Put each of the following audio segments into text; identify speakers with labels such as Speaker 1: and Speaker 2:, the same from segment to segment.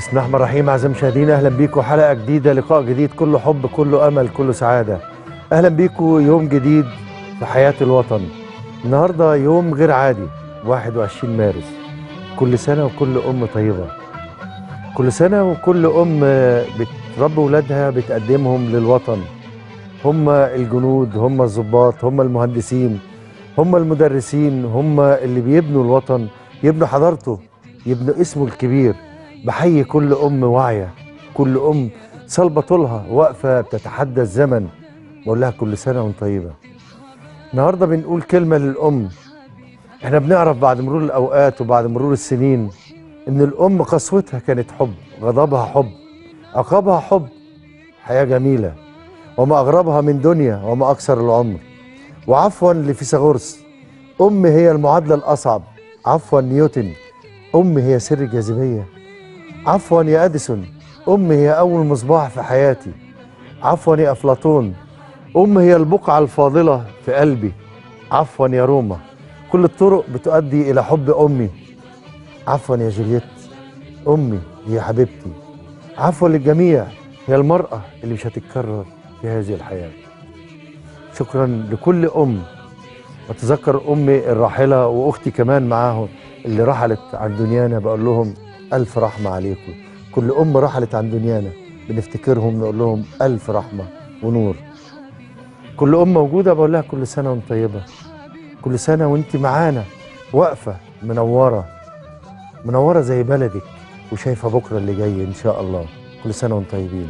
Speaker 1: بسم الله الرحمن الرحيم اعزائي المشاهدين اهلا بيكم حلقه جديده لقاء جديد كله حب كله امل كله سعاده اهلا بيكم يوم جديد في حياه الوطن النهارده يوم غير عادي 21 مارس كل سنه وكل ام طيبه كل سنه وكل ام بتربي ولادها بتقدمهم للوطن هم الجنود هم الضباط هم المهندسين هم المدرسين هم اللي بيبنوا الوطن يبنوا حضارته يبنوا اسمه الكبير بحيي كل ام واعيه كل ام صلبه طولها واقفه بتتحدى الزمن بقول لها كل سنه وانت طيبه النهارده بنقول كلمه للام احنا بنعرف بعد مرور الاوقات وبعد مرور السنين ان الام قسوتها كانت حب غضبها حب عقابها حب حياه جميله وما اغربها من دنيا وما اكثر العمر وعفوا لفيثاغورس ام هي المعادله الاصعب عفوا نيوتن ام هي سر الجاذبيه عفوا يا اديسون ام هي اول مصباح في حياتي عفوا يا افلاطون ام هي البقعه الفاضله في قلبي عفوا يا روما كل الطرق بتؤدي الى حب امي عفوا يا جولييت امي هي حبيبتي عفوا للجميع هي المراه اللي مش هتتكرر في هذه الحياه شكرا لكل ام اتذكر امي الراحله واختي كمان معاهم اللي رحلت عن دنيانا بقول لهم الف رحمه عليكم كل ام رحلت عن دنيانا بنفتكرهم نقول لهم الف رحمه ونور كل ام موجوده بقول لها كل سنه وانت طيبه كل سنه وانت معانا واقفه منوره منوره زي بلدك وشايفه بكره اللي جاي ان شاء الله كل سنه وانتم طيبين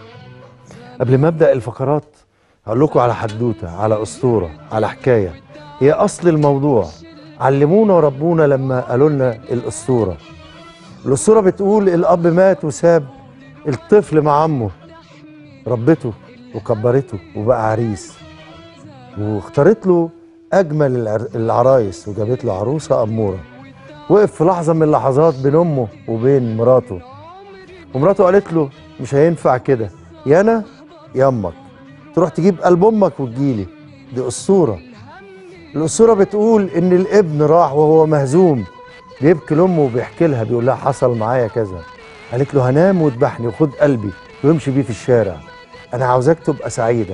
Speaker 1: قبل ما ابدا الفقرات هقول لكم على حدوته على اسطوره على حكايه هي اصل الموضوع علمونا وربونا لما قالوا لنا الاسطوره الاسطوره بتقول الاب مات وساب الطفل مع عمه ربته وكبرته وبقى عريس واختارت له اجمل العر- العرايس وجابت له عروسه اموره وقف في لحظه من اللحظات بين امه وبين مراته ومراته قالت له مش هينفع كده يا انا يا امك تروح تجيب قلب امك وتجيلي دي اسطوره الاسطوره بتقول ان الابن راح وهو مهزوم بيبكي لامه وبيحكي لها بيقول لها حصل معايا كذا قالت له هنام وذبحني وخد قلبي ويمشي بيه في الشارع انا عاوزاك تبقى سعيده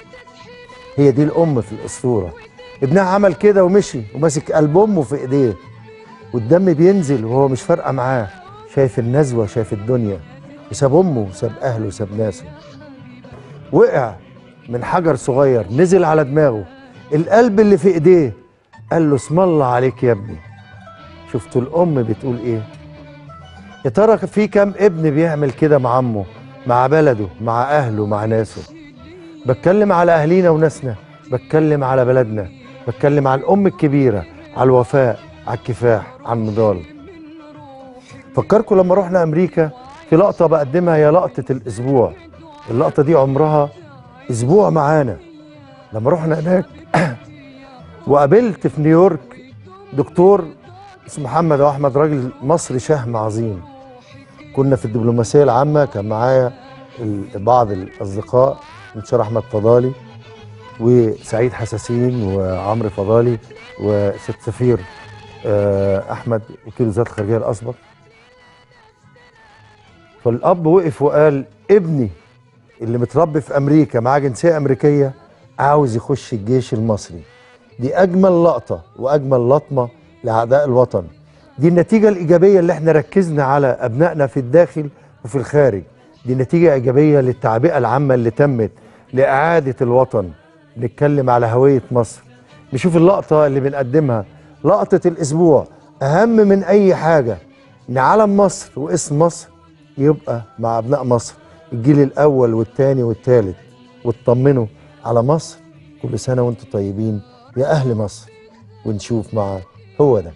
Speaker 1: هي دي الام في الاسطوره ابنها عمل كده ومشي وماسك قلب امه في ايديه والدم بينزل وهو مش فارقه معاه شايف النزوه شايف الدنيا وساب امه وساب اهله وساب ناسه وقع من حجر صغير نزل على دماغه القلب اللي في ايديه قال له اسم الله عليك يا ابني شفتوا الام بتقول ايه يا ترى في كام ابن بيعمل كده مع عمه مع بلده مع اهله مع ناسه بتكلم على اهلينا وناسنا بتكلم على بلدنا بتكلم على الام الكبيره على الوفاء على الكفاح على النضال فكركم لما رحنا امريكا في لقطه بقدمها هي لقطه الاسبوع اللقطه دي عمرها اسبوع معانا لما رحنا هناك وقابلت في نيويورك دكتور اسمه محمد احمد راجل مصري شهم عظيم كنا في الدبلوماسيه العامه كان معايا ال- بعض الاصدقاء المستشار احمد فضالي وسعيد حساسين وعمرو فضالي وست سفير آه، احمد وكيل وزاره الخارجيه الاسبق فالاب وقف وقال ابني اللي متربي في امريكا معاه جنسيه امريكيه عاوز يخش الجيش المصري دي اجمل لقطه واجمل لطمه لاعداء الوطن دي النتيجه الايجابيه اللي احنا ركزنا على ابنائنا في الداخل وفي الخارج دي نتيجه ايجابيه للتعبئه العامه اللي تمت لاعاده الوطن نتكلم على هويه مصر نشوف اللقطه اللي بنقدمها لقطه الاسبوع اهم من اي حاجه ان علم مصر واسم مصر يبقى مع ابناء مصر الجيل الاول والثاني والثالث واطمنوا على مصر كل سنه وانتم طيبين يا اهل مصر ونشوف مع هو ده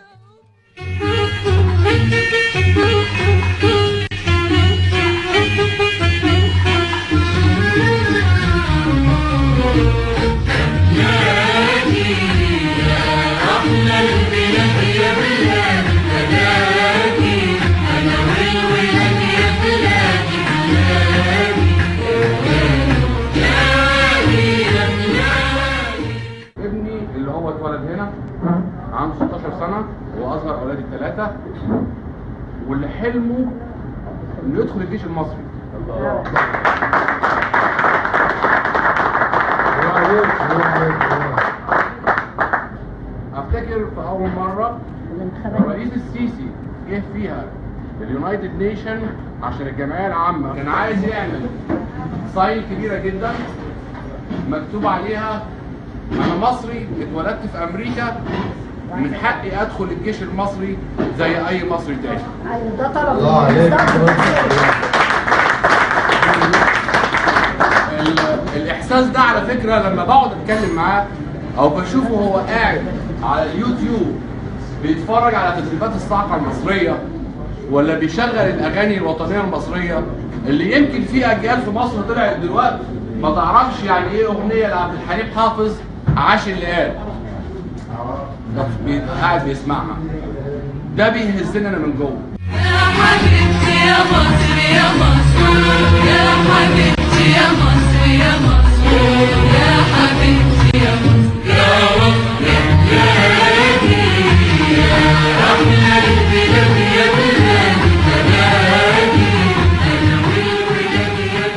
Speaker 2: ابني اللي هو اتولد هنا عنده 16 سنة وأصغر أولادي الثلاثة واللي حلمه انه يدخل الجيش المصري افتكر في اول مره الرئيس السيسي جه فيها اليونايتد نيشن عشان الجمعيه العامه كان عايز يعمل ساين كبيره جدا مكتوب عليها انا مصري اتولدت في امريكا من حقي ادخل الجيش المصري زي اي مصري تاني
Speaker 3: ايوه ده طلب
Speaker 1: الله عليك.
Speaker 2: ال- الاحساس ده على فكره لما بقعد اتكلم معاه او بشوفه هو قاعد على اليوتيوب بيتفرج على تدريبات الصاعقه المصريه ولا بيشغل الاغاني الوطنيه المصريه اللي يمكن في اجيال في مصر طلعت دلوقتي ما تعرفش يعني ايه اغنيه لعبد الحليم حافظ عاش اللي قال بي- قاعد بيسمعها ده بيهزني انا من جوه
Speaker 4: يا حبيبتي يا مصر يا مصر يا حبيبتي يا مصر يا مصر يا حبيبتي يا مصر يا مصر يا بلادي يا أحلى البلاد يا بلادي بلادي أنا والولاد يا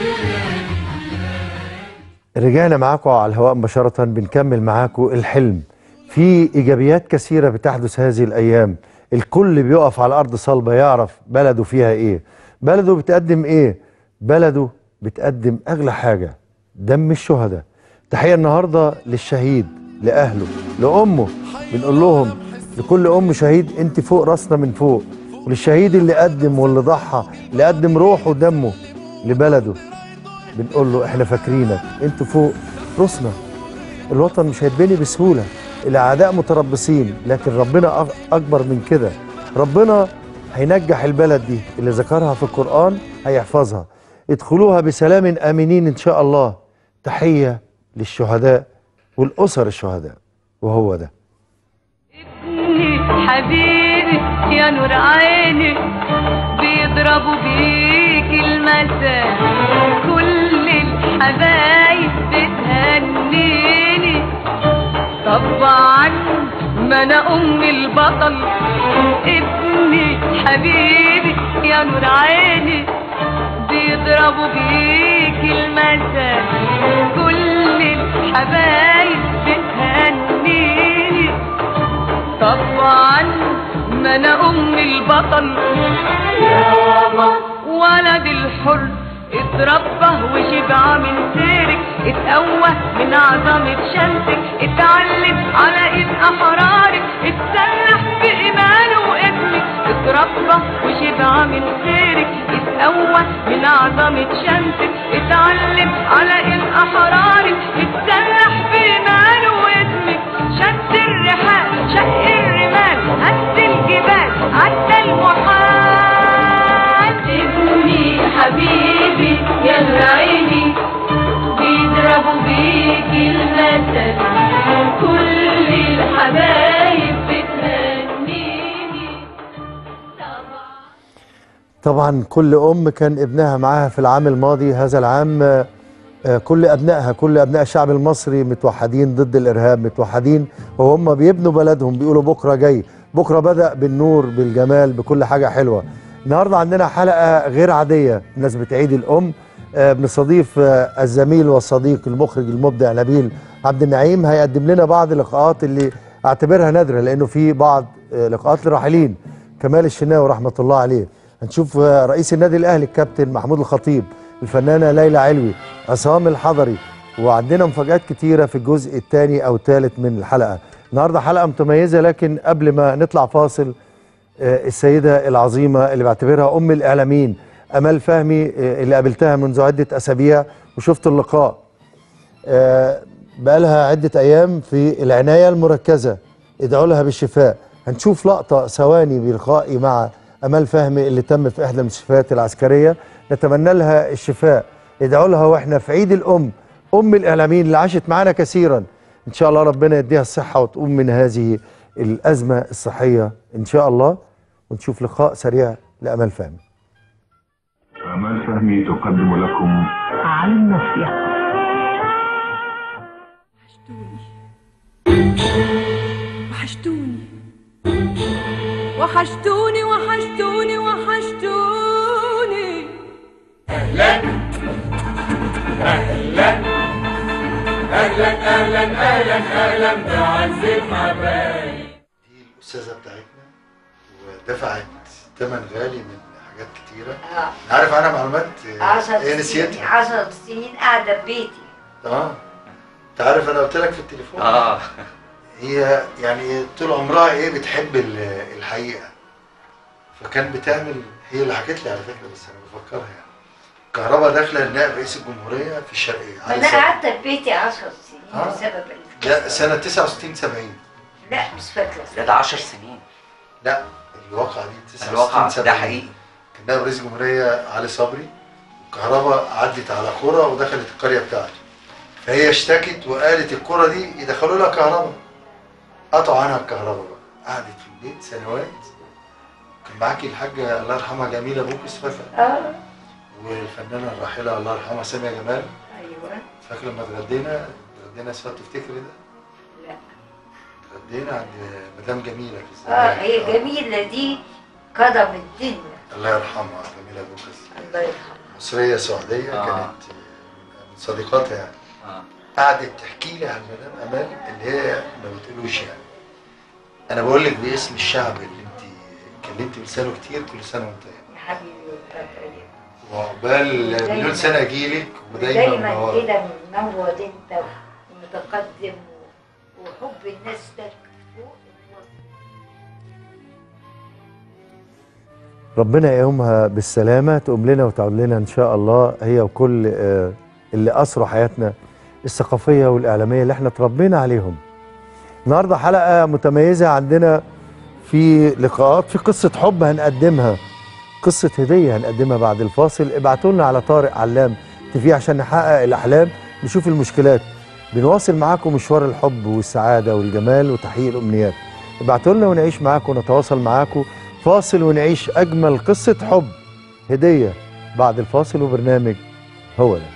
Speaker 4: بلادي
Speaker 1: رجعنا معاكم على الهواء مباشرة بنكمل معاكم الحلم في إيجابيات كثيرة بتحدث هذه الأيام الكل بيقف على أرض صلبة يعرف بلده فيها إيه بلده بتقدم إيه بلده بتقدم أغلى حاجة دم الشهداء تحية النهاردة للشهيد لأهله لأمه بنقول لهم لكل أم شهيد أنت فوق راسنا من فوق وللشهيد اللي قدم واللي ضحى اللي قدم روحه ودمه لبلده بنقول له احنا فاكرينك انتوا فوق راسنا الوطن مش هيتبني بسهوله الاعداء متربصين لكن ربنا أك- اكبر من كده ربنا هينجح البلد دي اللي ذكرها في القران هيحفظها ادخلوها بسلام امنين ان شاء الله تحيه للشهداء والاسر الشهداء وهو ده
Speaker 4: ابني حبيبي يا نور عيني بيضربوا بيك المثل كل الحبايب بتهنيني طبعا ما انا ام البطل ابني حبيبي يا نور عيني بيضربوا بيك المثل كل الحبايب بتهنيني طبعا ما انا ام البطل يابا ولد الحر اتربى وشبع من سيرك اتقوى من عظمة شمسك اتعلم على ايد احرارك اتسلح بإيمانه وابنك اتربى وشبع من سيرك اتقوى من عظمة شمسك اتعلم على ايد احرارك اتسلح بإيمانه وابنك شد الرحال شق الرمال هز الجبال عدى المحال ابني حبيبي يا نور عيني بيضربوا بيك المثل كل الحبايب بتهنيني
Speaker 1: طبعا كل ام كان ابنها معاها في العام الماضي هذا العام آه، آه، كل ابنائها كل ابناء الشعب المصري متوحدين ضد الارهاب متوحدين وهم بيبنوا بلدهم بيقولوا بكره جاي بكره بدا بالنور بالجمال بكل حاجه حلوه النهارده عندنا حلقه غير عاديه بمناسبه عيد الام آه، بنستضيف آه، الزميل والصديق المخرج المبدع نبيل عبد النعيم هيقدم لنا بعض اللقاءات اللي اعتبرها نادره لانه في بعض آه، لقاءات للراحلين كمال الشناوي رحمه الله عليه هنشوف آه، رئيس النادي الاهلي الكابتن محمود الخطيب الفنانه ليلى علوي عصام الحضري وعندنا مفاجآت كتيرة في الجزء الثاني أو الثالث من الحلقة النهاردة حلقة متميزة لكن قبل ما نطلع فاصل آه، السيدة العظيمة اللي بعتبرها أم الإعلاميين أمال فهمي آه، اللي قابلتها منذ عدة أسابيع وشفت اللقاء آه، بقالها عدة أيام في العناية المركزة ادعوا لها بالشفاء هنشوف لقطة ثواني بلقائي مع أمال فهمي اللي تم في إحدى المستشفيات العسكرية نتمنى لها الشفاء ادعوا لها وإحنا في عيد الأم أم الإعلاميين اللي عاشت معانا كثيرا إن شاء الله ربنا يديها الصحة وتقوم من هذه الأزمة الصحية إن شاء الله ونشوف لقاء سريع لأمال فهمي
Speaker 5: آمال فهمي تقدم لكم
Speaker 3: على الناصية
Speaker 4: وحشتوني وحشتوني وحشتوني وحشتوني
Speaker 1: دي الاستاذه بتاعتنا ودفعت ثمن غالي من حاجات كتيره
Speaker 3: اه
Speaker 1: عارف عنها معلومات آه،
Speaker 3: عشر
Speaker 1: ايه
Speaker 3: سنين
Speaker 1: نسيتها
Speaker 3: عشر سنين قاعدة في بيتي
Speaker 1: اه انت عارف انا قلت لك في التليفون
Speaker 6: اه
Speaker 1: هي يعني طول عمرها ايه بتحب ال- الحقيقه فكان بتعمل هي اللي حكت لي على فكره بس انا بفكرها يعني كهرباء داخله لنائب رئيس الجمهوريه في الشرقيه علي
Speaker 3: أنا
Speaker 1: صبري.
Speaker 3: قعدت في بيتي عشر سنين
Speaker 1: آه.
Speaker 3: بسبب
Speaker 1: ده
Speaker 3: الكسر
Speaker 1: سنه 69 70
Speaker 3: لا مش فاكرة
Speaker 6: ده ده 10 سنين
Speaker 1: لا الواقعه دي 69
Speaker 6: الواقع
Speaker 1: 70
Speaker 6: ده حقيقي
Speaker 1: كان نائب رئيس الجمهوريه علي صبري الكهرباء عدت على قرى ودخلت القريه بتاعته فهي اشتكت وقالت القرى دي يدخلوا لها كهرباء قطعوا عنها الكهرباء بقى قعدت في البيت سنوات كان معاكي الحاجه الله يرحمها جميله بوكس فتى
Speaker 3: اه
Speaker 1: والفنانه الراحله الله يرحمها ساميه جمال
Speaker 3: ايوه
Speaker 1: فاكر لما اتغدينا اتغدينا سوا تفتكري ده؟
Speaker 3: لا
Speaker 1: اتغدينا عند مدام جميله في
Speaker 3: اه
Speaker 1: الزمالك.
Speaker 3: هي جميلة دي كرم الدنيا
Speaker 1: الله يرحمها جميله بوكس
Speaker 3: الله يرحمها
Speaker 1: مصريه سعوديه
Speaker 6: آه.
Speaker 1: كانت من صديقاتها يعني
Speaker 6: اه
Speaker 1: قعدت تحكي لي عن مدام امال اللي هي ما بتقولوش يعني انا بقول لك باسم الشعب اللي انت اتكلمتي بلسانه كتير كل سنه وانت طيب
Speaker 3: يا حبيبي وبابا
Speaker 1: وعقبال
Speaker 3: دايماً.
Speaker 1: مليون سنه اجيلك ودايما
Speaker 3: ودايما
Speaker 1: منورة.
Speaker 3: كده منور انت ومتقدم وحب الناس ده فوق الوصف.
Speaker 1: ربنا يقومها بالسلامة تقوم لنا وتعود لنا إن شاء الله هي وكل آه، اللي أسروا حياتنا الثقافية والإعلامية اللي احنا اتربينا عليهم النهاردة حلقة متميزة عندنا في لقاءات في قصة حب هنقدمها قصة هدية هنقدمها بعد الفاصل ابعتوا لنا على طارق علام تفي عشان نحقق الأحلام نشوف المشكلات بنواصل معاكم مشوار الحب والسعادة والجمال وتحقيق الأمنيات ابعتوا لنا ونعيش معاكم ونتواصل معاكم فاصل ونعيش أجمل قصة حب هدية بعد الفاصل وبرنامج هو ده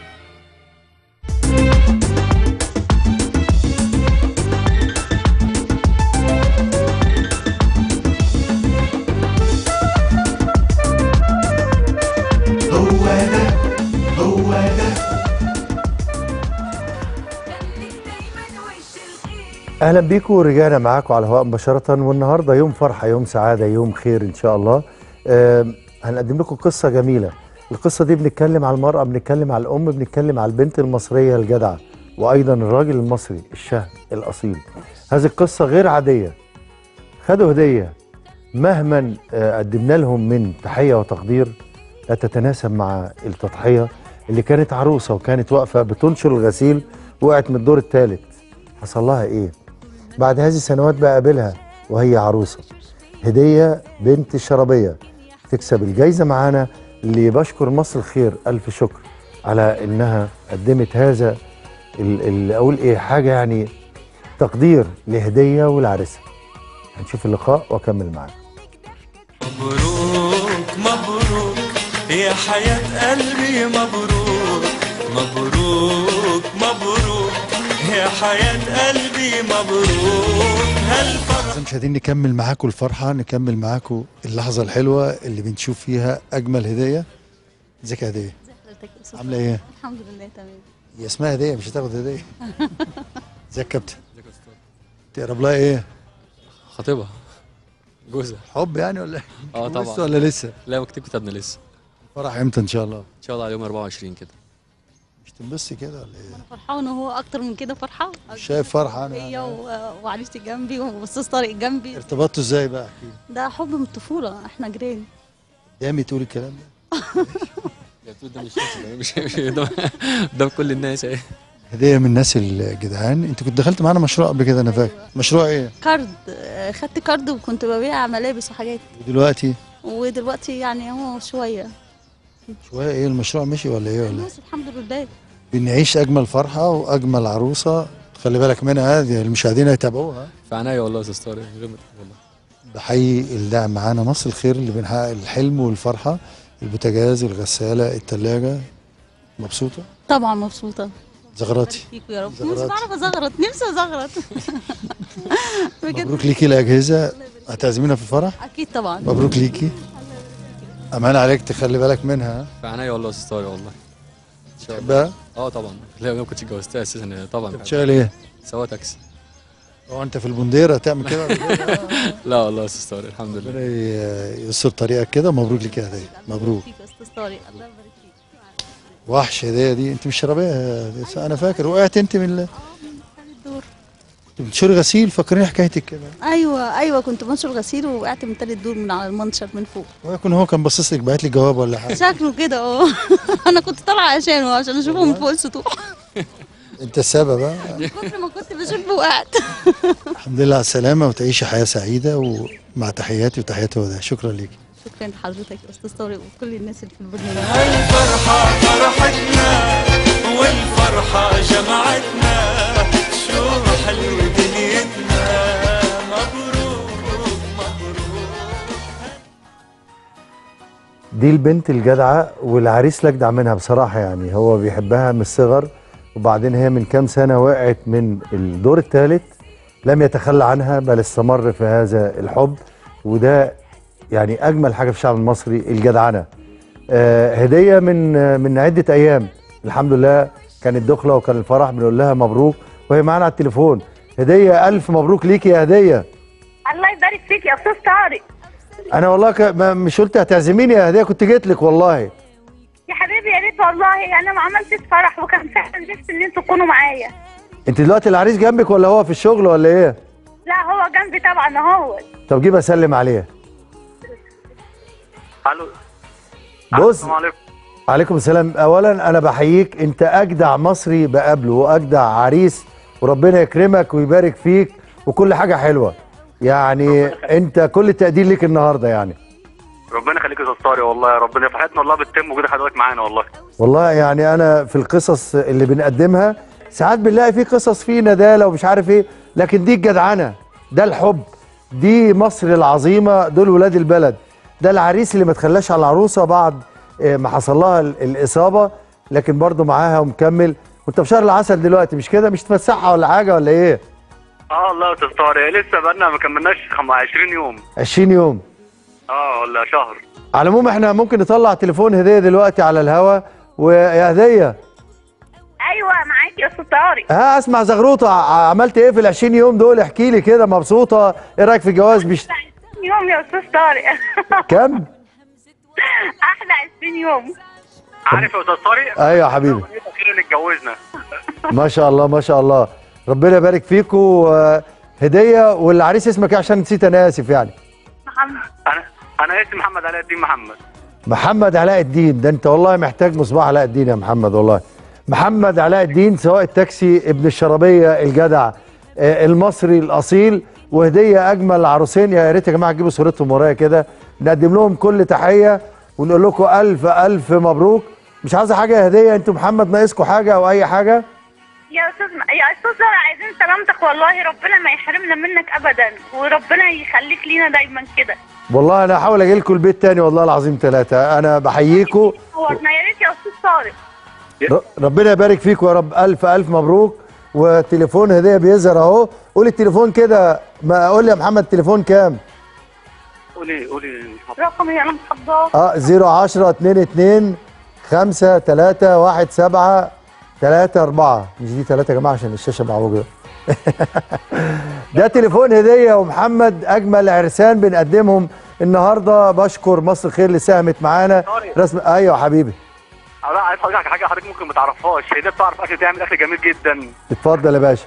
Speaker 1: اهلا بيكم ورجعنا معاكم على الهواء مباشره والنهارده يوم فرحه يوم سعاده يوم خير ان شاء الله آم، هنقدم لكم قصه جميله القصه دي بنتكلم على المراه بنتكلم على الام بنتكلم على البنت المصريه الجدعه وايضا الراجل المصري الشهم الاصيل هذه القصه غير عاديه خدوا هديه مهما آه، قدمنا لهم من تحيه وتقدير لا تتناسب مع التضحيه اللي كانت عروسه وكانت واقفه بتنشر الغسيل وقعت من الدور الثالث حصل لها ايه بعد هذه السنوات بقابلها وهي عروسه هديه بنت الشرابيه تكسب الجايزه معانا اللي بشكر مصر الخير الف شكر على انها قدمت هذا ال- اللي اقول ايه حاجه يعني تقدير لهديه ولعرسها هنشوف اللقاء واكمل معاك
Speaker 7: مبروك مبروك يا حياة قلبي مبروك مبروك مبروك يا حياة قلبي مبروك هالفرح
Speaker 1: أعزائي المشاهدين نكمل معاكم الفرحة نكمل معاكم اللحظة الحلوة اللي بنشوف فيها أجمل هدية ازيك يا هدية
Speaker 8: حضرتك يا أستاذ
Speaker 1: عاملة إيه؟
Speaker 8: الحمد لله تمام
Speaker 1: هي اسمها هدية مش هتاخد هدية ازيك يا كابتن تقرب لها إيه؟
Speaker 9: خطيبها جوزها
Speaker 1: حب يعني ولا إيه؟
Speaker 9: اه
Speaker 1: لسه
Speaker 9: طبعا
Speaker 1: ولا لسه؟
Speaker 9: لا مكتوب كتابنا لسه
Speaker 1: فرح إمتى إن شاء الله؟
Speaker 9: ان شاء الله على يوم 24 كده
Speaker 1: مش تنبسطي كده ولا إيه؟
Speaker 8: انا فرحان وهو اكتر من كده فرحان
Speaker 1: مش شايف فرحة
Speaker 8: هي
Speaker 1: أنا
Speaker 8: و- وعريستي جنبي واستاذ طارق جنبي
Speaker 1: ارتبطتوا إزاي بقى؟ احكي لي.
Speaker 8: ده حب من الطفوله احنا جيران
Speaker 1: دايما تقولي الكلام ده
Speaker 9: يا بتقول ده مش ده مش مش ده ده كل الناس اهي
Speaker 1: هدية من الناس الجدعان أنت كنت دخلت معانا مشروع قبل كده أنا فاكر مشروع إيه؟
Speaker 8: كارد آه، خدت كارد وكنت ببيع ملابس وحاجات
Speaker 1: ودلوقتي
Speaker 8: ودلوقتي يعني هو شويه
Speaker 1: شوية إيه المشروع مشي ولا إيه ولا
Speaker 8: بس الحمد لله
Speaker 1: بنعيش اجمل فرحه واجمل عروسه خلي بالك منها هذه المشاهدين هيتابعوها
Speaker 9: في عناية والله يا استاذ طارق من غير ما تقول والله
Speaker 1: بحيي الدعم معانا مصر الخير اللي بنحقق الحلم والفرحه البوتاجاز الغساله الثلاجه مبسوطه
Speaker 8: طبعا مبسوطه
Speaker 1: زغراتي
Speaker 8: فيكوا يا رب
Speaker 1: زغرات.
Speaker 8: نفسي بعرف ازغرط نفسي ازغرط بجد
Speaker 1: مبروك ليكي الاجهزه هتعزمينا في الفرح
Speaker 8: اكيد طبعا
Speaker 1: مبروك ليكي امان عليك تخلي بالك منها
Speaker 9: في عناية والله يا استاذ طارق والله ان شاء الله
Speaker 6: بقى
Speaker 9: اه طبعا لا ما كنتش اتجوزتها اساسا طبعا
Speaker 6: بتشتغل ايه؟
Speaker 9: سواق تاكسي
Speaker 6: هو انت في البنديره تعمل كده ولا كده؟
Speaker 9: لا والله يا استاذ طارق الحمد لله
Speaker 6: ربنا ي- يستر طريقك كده مبروك لك يا هديه مبروك
Speaker 8: فيك يا استاذ طارق الله يبارك فيك
Speaker 6: وحش هديه دي انت مش شربيها انا فاكر وقعت انت من ال-
Speaker 8: الدور
Speaker 6: كنت بتشري غسيل فكرني حكايتك كده
Speaker 8: ايوه ايوه كنت بنشر غسيل وقعت من تالت دور من على المنشر من فوق
Speaker 6: ويكون هو كان باصص لك بعت لي جواب ولا حاجه
Speaker 8: شكله كده اه انا كنت طالعه عشانه عشان اشوفه من فوق السطوح
Speaker 6: انت السبب ها
Speaker 8: من كتر ما كنت بشوف وقعت
Speaker 6: الحمد لله على السلامه وتعيشي حياه سعيده ومع تحياتي وتحيات هدى شكرا ليك
Speaker 8: شكرا لحضرتك يا استاذ طارق وكل الناس اللي في البرنامج
Speaker 7: الفرحة فرحتنا والفرحة جمعتنا شو حلو دنيتنا مبروك مبروك
Speaker 1: دي البنت الجدعة والعريس لجدع منها بصراحة يعني هو بيحبها من الصغر وبعدين هي من كام سنة وقعت من الدور الثالث لم يتخلى عنها بل استمر في هذا الحب وده يعني أجمل حاجة في الشعب المصري الجدعنة آه هدية من آه من عدة أيام الحمد لله كانت دخلة وكان الفرح بنقول لها مبروك وهي معانا على التليفون هدية ألف مبروك ليكي يا هدية
Speaker 10: الله يبارك فيك يا استاذ طارق
Speaker 1: أنا والله ك... ما- مش قلت هتعزميني يا هدية كنت جيت لك والله
Speaker 10: يا حبيبي يا ريت والله انا ما عملتش فرح وكان فعلا نفسي ان انتوا تكونوا معايا
Speaker 1: انت دلوقتي العريس جنبك ولا هو في الشغل ولا ايه
Speaker 10: لا هو جنبي طبعا اهو
Speaker 1: طب جيب اسلم عليه
Speaker 11: الو
Speaker 1: بص
Speaker 11: السلام عليكم
Speaker 1: عليكم السلام اولا انا بحييك انت اجدع مصري بقابله واجدع عريس وربنا يكرمك ويبارك فيك وكل حاجه حلوه يعني انت كل التقدير ليك النهارده يعني
Speaker 11: ربنا يخليك يا استاذ طارق والله ربنا فرحتنا والله بتتم وجودك حضرتك معانا والله
Speaker 1: والله يعني انا في القصص اللي بنقدمها ساعات بنلاقي في قصص فيه ندالة ومش عارف ايه لكن دي الجدعنة ده الحب دي مصر العظيمة دول ولاد البلد ده العريس اللي ما تخلاش على العروسة بعد آه، ما حصل لها ال- الإصابة لكن برضو معاها ومكمل وانت في شهر العسل دلوقتي مش كده مش تفسحها ولا حاجة ولا ايه
Speaker 11: اه والله يا استاذ طارق لسه بقالنا ما كملناش خم- 20 يوم
Speaker 1: 20 يوم
Speaker 11: اه ولا شهر
Speaker 1: على العموم احنا ممكن نطلع تليفون هدية دلوقتي على الهوا ويا هدية
Speaker 10: ايوه معاك يا استاذ طارق
Speaker 1: ها اسمع زغروطه ع- عملت ايه في ال 20 يوم دول احكي لي كده مبسوطه ايه رايك في الجواز بيش
Speaker 10: يوم يا استاذ طارق
Speaker 1: كم
Speaker 10: احلى 20 يوم
Speaker 11: عارف يا استاذ طارق
Speaker 1: ايوه يا حبيبي
Speaker 11: اخيرا اتجوزنا
Speaker 1: ما شاء الله ما شاء الله ربنا يبارك فيكم آه، هديه والعريس اسمك ايه عشان نسيت انا اسف يعني
Speaker 10: محمد
Speaker 11: انا انا اسمي محمد علاء الدين محمد
Speaker 1: محمد علاء الدين ده انت والله محتاج مصباح علاء الدين يا محمد والله محمد علاء الدين سواق التاكسي ابن الشربيه الجدع آه، المصري الاصيل وهديه اجمل عروسين يا ريت يا جماعه تجيبوا صورتهم ورايا كده نقدم لهم كل تحيه ونقول لكم الف الف مبروك مش عايزه حاجه يا هديه انتوا محمد ناقصكم حاجه او اي حاجه
Speaker 10: يا استاذ يا استاذ طارق عايزين سلامتك والله ربنا ما يحرمنا منك ابدا وربنا يخليك لينا دايما كده
Speaker 1: والله انا هحاول اجي لكم البيت تاني والله العظيم ثلاثه انا بحييكم
Speaker 10: نورنا يا ريت يا استاذ طارق
Speaker 1: ر- ربنا يبارك فيكم يا رب الف الف مبروك وتليفون هديه بيظهر اهو قول التليفون كده ما قول لي يا محمد التليفون كام
Speaker 11: قولي قولي
Speaker 10: رقمي انا محافظاه
Speaker 1: اه 010 22 5 3 1 7 3 4 مش دي 3 يا جماعه عشان الشاشه معوجه ده تليفون هديه ومحمد اجمل عرسان بنقدمهم النهارده بشكر مصر خير اللي ساهمت معانا رسم ايوه يا حبيبي
Speaker 11: لا عايز حضرتك حاجه حضرتك ممكن ما تعرفهاش هي دي بتعرف اكل تعمل اكل جميل جدا
Speaker 1: اتفضل يا باشا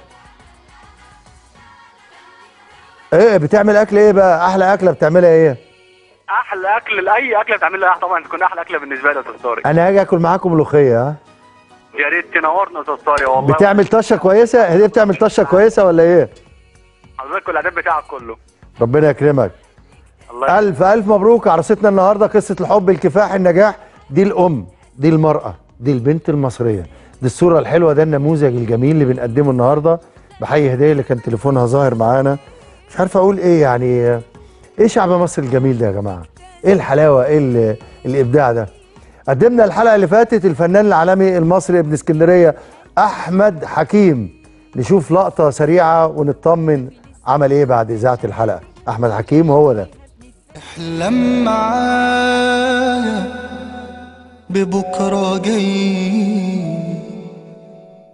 Speaker 1: ايه بتعمل اكل ايه بقى احلى اكله بتعملها ايه
Speaker 11: احلى اكل لاي اكله بتعملها طبعا تكون احلى اكله بالنسبه لي يا استاذ طارق
Speaker 1: انا هاجي اكل معاكم ملوخيه ها
Speaker 11: يا ريت تنورنا يا استاذ طارق والله
Speaker 1: بتعمل طشه كويسه هديه بتعمل طشه كويسه ولا ايه
Speaker 11: حضرتك والاعداد بتاعك كله
Speaker 1: ربنا يكرمك
Speaker 11: الله
Speaker 1: الف الف مبروك عروستنا النهارده قصه الحب الكفاح النجاح دي الام دي المراه دي البنت المصريه دي الصوره الحلوه ده النموذج الجميل اللي بنقدمه النهارده بحيي هديه اللي كان تليفونها ظاهر معانا مش عارف اقول ايه يعني ايه شعب مصر الجميل ده يا جماعه ايه الحلاوه ايه ال- الابداع ده قدمنا الحلقه اللي فاتت الفنان العالمي المصري ابن اسكندريه احمد حكيم نشوف لقطه سريعه ونطمن عمل ايه بعد اذاعه الحلقه احمد حكيم هو ده
Speaker 12: احلم معايا ببكرة جاي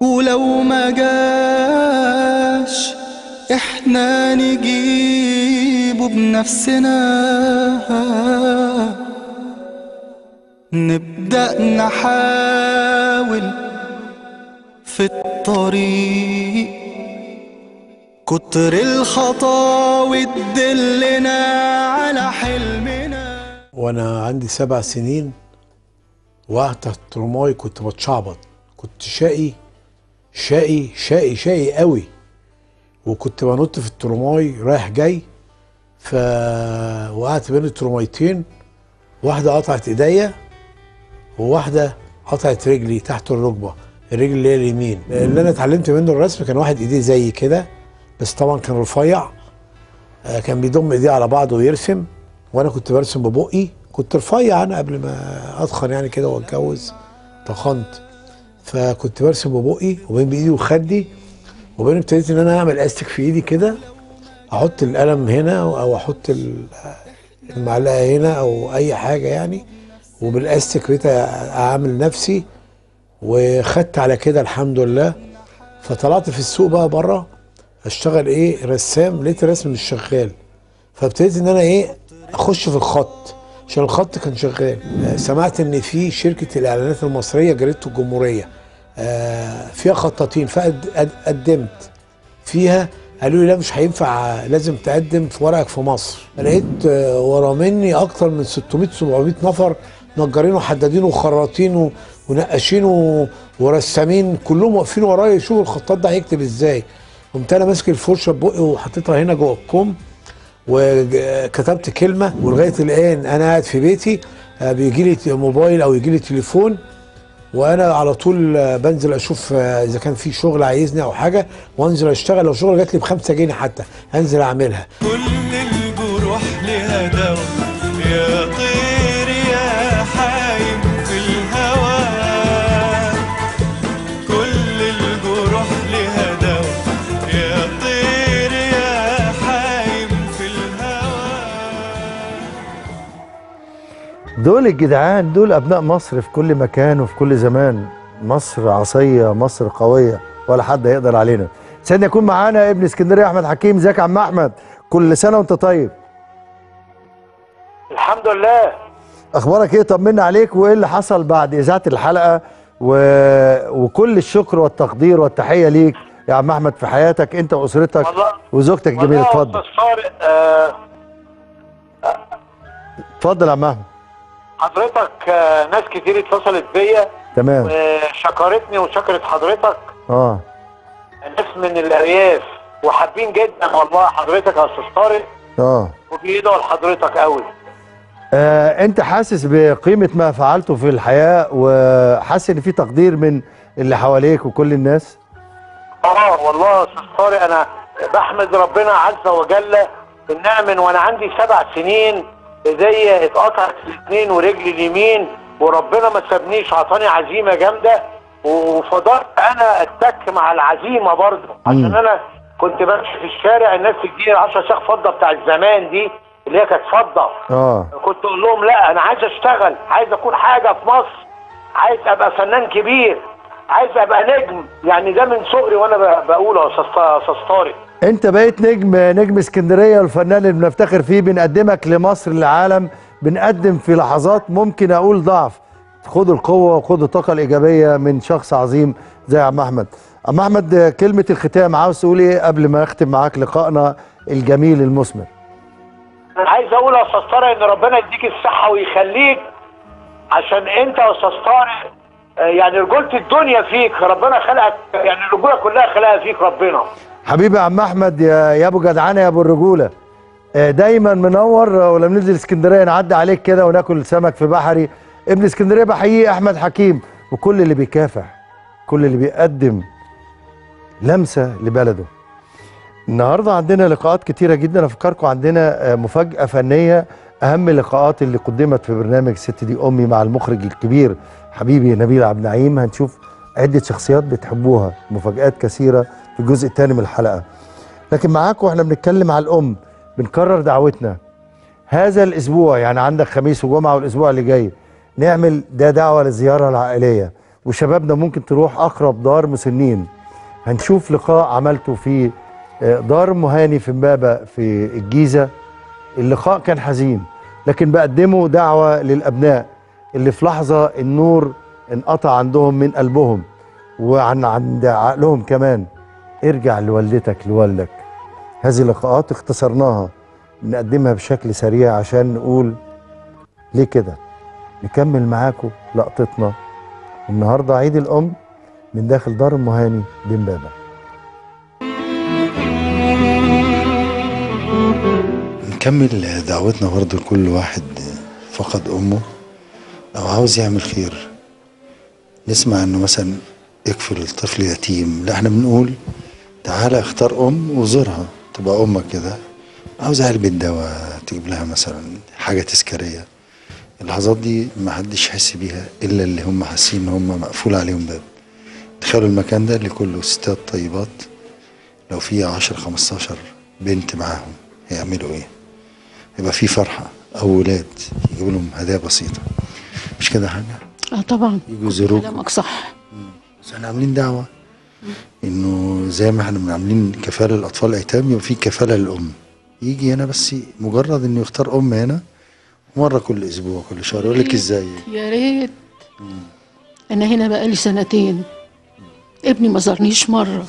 Speaker 12: ولو ما جاش احنا نجيبه بنفسنا نبدأ نحاول في الطريق كتر الخطاوي تدلنا على حلمنا
Speaker 13: وانا عندي سبع سنين وقعت تحت الترماي كنت بتشعبط كنت شقي شقي شقي شقي قوي وكنت بنط في الترماي رايح جاي فوقعت بين الترمايتين واحدة قطعت ايديا وواحدة قطعت رجلي تحت الركبة الرجل اللي هي اليمين اللي انا اتعلمت منه الرسم كان واحد ايديه زي كده بس طبعا كان رفيع آه، كان بيضم ايديه على بعض ويرسم وانا كنت برسم ببقي كنت رفيع انا قبل ما اتخن يعني كده واتجوز تخنت فكنت برسم ببقي وبين بايدي وخدي وبين ابتديت ان انا اعمل استك في ايدي كده احط القلم هنا او احط ال- المعلقه هنا او اي حاجه يعني وبالاستك بقيت اعمل نفسي وخدت على كده الحمد لله فطلعت في السوق بقى بره اشتغل ايه رسام لقيت الرسم مش شغال فابتديت ان انا ايه اخش في الخط عشان الخط كان شغال آه، سمعت ان في شركه الاعلانات المصريه جريده الجمهوريه آه، فيها خطاطين فقدمت فيها قالوا لي لا مش هينفع لازم تقدم في ورقك في مصر لقيت آه، ورا مني اكتر من 600 700 نفر نجارين وحدادين وخراطين و- ونقاشين و- ورسامين كلهم واقفين ورايا يشوفوا الخطاط ده هيكتب ازاي قمت انا ماسك الفرشه ببقي وحطيتها هنا جوه الكم وكتبت كلمه ولغايه الان انا قاعد في بيتي آه، بيجي لي موبايل او يجي لي تليفون وانا على طول آه، بنزل اشوف آه، اذا كان في شغل عايزني او حاجه وانزل اشتغل لو شغل جات لي بخمسة جنيه حتى انزل اعملها
Speaker 7: كل الجروح لها دوا يا طير يا حايم في الهوى كل الجروح لها دوا يا طير يا حايم في الهوى
Speaker 1: دول الجدعان دول ابناء مصر في كل مكان وفي كل زمان مصر عصيه مصر قويه ولا حد هيقدر علينا سيدنا يكون معانا ابن اسكندريه احمد حكيم ازيك يا عم احمد كل سنه وانت طيب
Speaker 14: الحمد لله
Speaker 1: اخبارك ايه طمنا عليك وايه اللي حصل بعد اذاعه الحلقه و... وكل الشكر والتقدير والتحيه ليك يا عم احمد في حياتك انت واسرتك
Speaker 14: والله-
Speaker 1: وزوجتك الجميله
Speaker 14: والله يا
Speaker 1: اتفضل
Speaker 14: أستاذ طارق آه،
Speaker 1: اتفضل يا عم احمد
Speaker 14: حضرتك آه، ناس كتير اتصلت بيا
Speaker 1: تمام
Speaker 14: وشكرتني وشكرت حضرتك
Speaker 1: اه
Speaker 14: ناس من الارياف وحابين جدا والله حضرتك يا استاذ طارق
Speaker 1: اه
Speaker 14: وبيدعوا لحضرتك قوي
Speaker 1: آه، انت حاسس بقيمه ما فعلته في الحياه وحاسس ان في تقدير من اللي حواليك وكل الناس
Speaker 14: اه والله يا استاذ طارق انا بحمد ربنا عز وجل ان انا من وانا عندي سبع سنين ايديا اتقطعت الاثنين ورجلي اليمين وربنا ما سابنيش عطاني عزيمه جامده وفضلت انا اتك مع العزيمه برضه عشان انا كنت بمشي في الشارع الناس تديني 10 شيخ فضه بتاع الزمان دي اللي هي كانت فضه
Speaker 1: اه
Speaker 14: كنت اقول لهم لا انا عايز اشتغل عايز اكون حاجه في مصر عايز ابقى فنان كبير عايز ابقى نجم يعني ده من صغري وانا ب- بقوله يا استاذ يا استاذ طارق
Speaker 1: انت بقيت نجم نجم اسكندريه والفنان اللي بنفتخر فيه بنقدمك لمصر للعالم بنقدم في لحظات ممكن اقول ضعف خدوا القوه وخدوا الطاقه الايجابيه من شخص عظيم زي عم احمد عم احمد كلمه الختام عاوز تقول ايه قبل ما اختم معاك لقائنا الجميل المثمر
Speaker 14: انا عايز اقول يا استاذ طارق ان ربنا يديك الصحه ويخليك عشان انت يا استاذ طارق آه، يعني رجوله الدنيا فيك ربنا خلقك يعني الرجوله كلها خلقها فيك ربنا
Speaker 1: حبيبي يا عم احمد يا يا ابو جدعانه يا ابو الرجوله آه، دايما منور آه، ولما ننزل اسكندريه نعدي عليك كده وناكل سمك في بحري ابن اسكندريه بحييه احمد حكيم وكل اللي بيكافح كل اللي بيقدم لمسه لبلده النهارده عندنا لقاءات كتيره جدا افكركم عندنا آه، مفاجاه فنيه اهم اللقاءات اللي قدمت في برنامج ست دي امي مع المخرج الكبير حبيبي نبيل عبد النعيم هنشوف عده شخصيات بتحبوها مفاجات كثيره في الجزء الثاني من الحلقه لكن معاكم واحنا بنتكلم على الام بنكرر دعوتنا هذا الاسبوع يعني عندك خميس وجمعه والاسبوع اللي جاي نعمل ده دعوه للزياره العائليه وشبابنا ممكن تروح اقرب دار مسنين هنشوف لقاء عملته في آه، دار مهاني في امبابه في الجيزه اللقاء كان حزين لكن بقدمه دعوه للابناء اللي في لحظه النور انقطع عندهم من قلبهم وعن عند عقلهم كمان ارجع لوالدتك لوالدك هذه اللقاءات اختصرناها نقدمها بشكل سريع عشان نقول ليه كده نكمل معاكم لقطتنا النهارده عيد الام من داخل دار المهاني بامبابه
Speaker 6: نكمل دعوتنا برضو لكل واحد فقد أمه أو عاوز يعمل خير نسمع إنه مثلا اكفل الطفل يتيم لا احنا بنقول تعالى اختار أم وزورها تبقى أمك كده عاوز علبة دواء تجيب لها مثلا حاجة تذكارية اللحظات دي ما حدش يحس بيها إلا اللي هم حاسين إن هم مقفول عليهم باب تخيلوا المكان ده اللي كله ستات طيبات لو في 10 15 بنت معاهم هيعملوا ايه؟ يبقى في فرحه او ولاد يجيبوا لهم هدايا بسيطه مش كده حاجه؟
Speaker 15: اه طبعا
Speaker 6: يجوا يزوروك
Speaker 15: كلامك صح
Speaker 6: بس احنا عاملين دعوه انه زي ما احنا عاملين كفاله للاطفال الايتام يبقى في كفاله للام يجي هنا بس مجرد انه يختار ام هنا مره كل اسبوع كل شهر يقول لك ازاي
Speaker 15: يا ريت انا هنا بقالي سنتين ابني ما زارنيش مره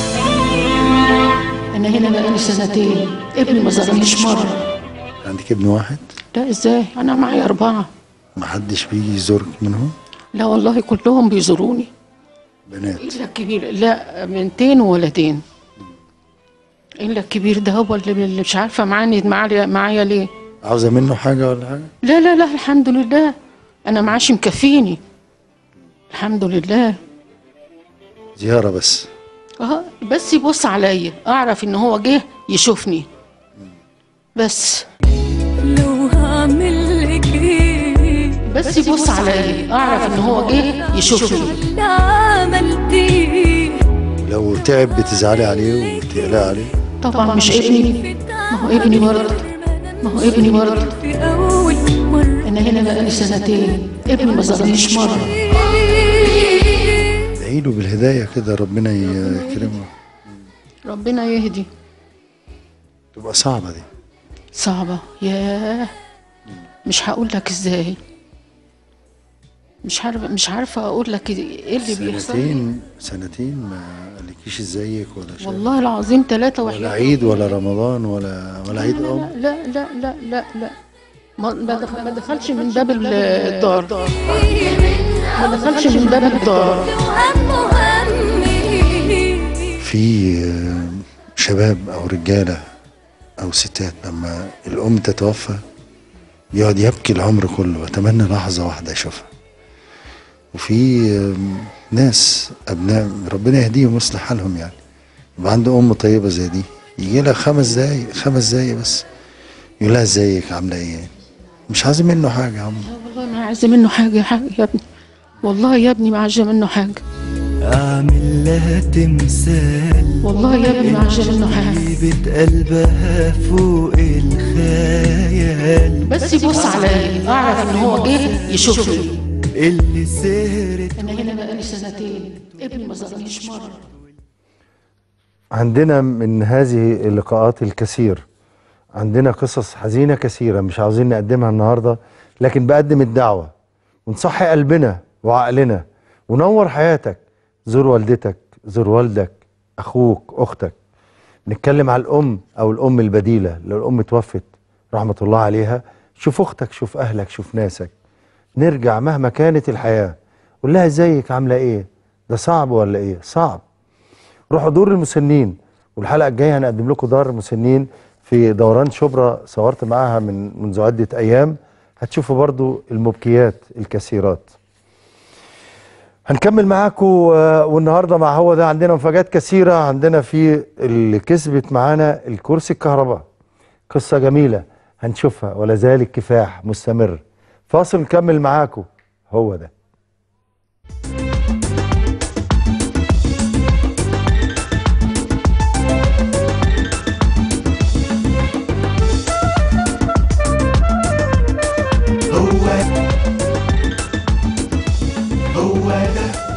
Speaker 15: انا هنا بقالي سنتين ابني ما زارنيش مره
Speaker 6: عندك ابن واحد
Speaker 15: لا ازاي انا معي اربعه
Speaker 6: ما حدش بيجي يزورك منهم
Speaker 15: لا والله كلهم بيزوروني
Speaker 6: بنات
Speaker 15: الا الكبير لا بنتين وولدين الا الكبير ده هو اللي اللي مش عارفه معاني معايا معايا ليه
Speaker 6: عاوزه منه حاجه ولا حاجه
Speaker 15: لا لا لا الحمد لله انا معاشي مكفيني الحمد لله
Speaker 6: زياره بس
Speaker 15: اه بس يبص عليا اعرف ان هو جه يشوفني بس
Speaker 4: لو هعمل لك ايه
Speaker 15: بس يبص عليا اعرف ان هو جه يشوفني
Speaker 4: اللي عملتيه
Speaker 6: لو تعب بتزعلي عليه وتقلقي عليه
Speaker 15: طبعا مش ابني ما هو ابني برضه ما هو ابني برضه
Speaker 4: في اول مره
Speaker 15: انا هنا بقالي سنتين ابني ما زارنيش مره
Speaker 6: ادعي له بالهدايه كده ربنا يكرمه
Speaker 15: ربنا يهدي
Speaker 6: تبقى صعبه دي
Speaker 15: صعبة ياه مش هقول لك ازاي مش عارفة مش عارفة اقول لك ايه اللي بيحصل لي.
Speaker 6: سنتين سنتين ما قالكيش ازيك ولا شيء
Speaker 15: والله العظيم ثلاثة
Speaker 6: ولا
Speaker 15: وحياة
Speaker 6: عيد ولا رمضان ولا ولا عيد ام
Speaker 15: لا لا لا لا لا ما ما دخ- ما دخلش من باب ال- الدار ما دخلش من باب الدار
Speaker 6: في آه، شباب او رجاله او ستات لما الام تتوفى يقعد يبكي العمر كله اتمنى لحظه واحده يشوفها وفي آم، ناس ابناء ربنا يهديهم ويصلح حالهم يعني يبقى عنده ام طيبه زي دي يجي لها خمس دقايق خمس دقايق بس يقول لها ازيك عامله ايه مش عايز منه حاجه يا عم
Speaker 15: والله ما عايزة منه حاجة يا حاجة يا ابني والله يا ابني ما عايزة منه حاجة
Speaker 12: أعمل لها تمثال
Speaker 15: والله يا ابني ما عايزة منه حاجة
Speaker 12: حبيبة قلبها فوق الخيال
Speaker 15: بس يبص عليا اعرف ان هو جه يشوفني
Speaker 12: اللي سهرت
Speaker 15: انا هنا بقالي سنتين ابني ما زارنيش مرة
Speaker 1: عندنا من هذه اللقاءات الكثير عندنا قصص حزينة كثيرة مش عاوزين نقدمها النهاردة لكن بقدم الدعوة ونصحي قلبنا وعقلنا ونور حياتك زور والدتك زور والدك أخوك أختك نتكلم على الأم أو الأم البديلة لو الأم توفت رحمة الله عليها شوف أختك شوف أهلك شوف ناسك نرجع مهما كانت الحياة قول لها ازيك عاملة ايه ده صعب ولا ايه صعب روحوا دور المسنين والحلقه الجايه هنقدم لكم دار المسنين في دوران شبرا صورت معاها من منذ عده ايام هتشوفوا برضو المبكيات الكثيرات هنكمل معاكم آه، والنهارده مع هو ده عندنا مفاجات كثيره عندنا في اللي كسبت معانا الكرسي الكهرباء قصه جميله هنشوفها ولا زال الكفاح مستمر فاصل نكمل معاكم هو ده
Speaker 12: هو هو ده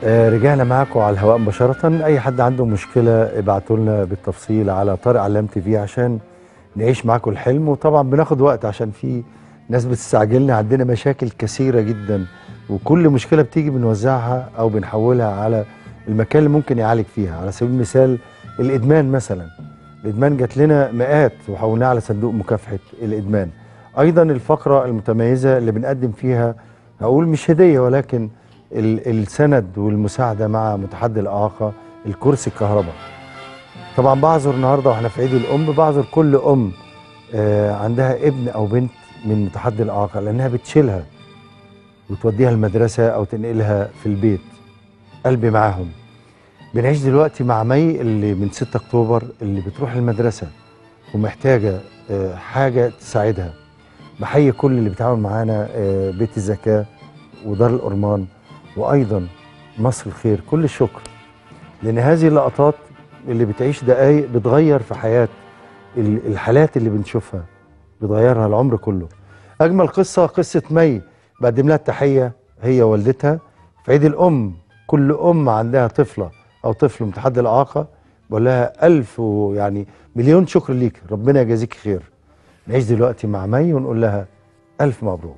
Speaker 1: آه، رجعنا معاكم على الهواء مباشرة أي حد عنده مشكلة ابعتوا لنا بالتفصيل على طارق علام تي في عشان نعيش معاكم الحلم وطبعا بناخد وقت عشان في ناس بتستعجلنا عندنا مشاكل كثيرة جدا وكل مشكلة بتيجي بنوزعها أو بنحولها على المكان اللي ممكن يعالج فيها على سبيل المثال الإدمان مثلا الإدمان جات لنا مئات وحولناها على صندوق مكافحة الإدمان أيضا الفقرة المتميزة اللي بنقدم فيها هقول مش هدية ولكن ال- السند والمساعدة مع متحدي الإعاقة الكرسي الكهرباء طبعا بعذر النهارده واحنا في عيد الام بعذر كل ام آه، عندها ابن او بنت من متحدي الاعاقه لانها بتشيلها وتوديها المدرسه او تنقلها في البيت قلبي معاهم بنعيش دلوقتي مع مي اللي من 6 اكتوبر اللي بتروح المدرسه ومحتاجه آه، حاجه تساعدها بحيي كل اللي بيتعاون معانا آه، بيت الزكاه ودار الأرمان وأيضا مصر الخير كل الشكر لأن هذه اللقطات اللي بتعيش دقايق بتغير في حياة ال- الحالات اللي بنشوفها بتغيرها العمر كله أجمل قصة قصة مي بقدم لها التحية هي والدتها في عيد الأم كل أم عندها طفلة أو طفل متحدي الإعاقة بقول لها ألف ويعني مليون شكر ليك ربنا يجازيك خير نعيش دلوقتي مع مي ونقول لها ألف مبروك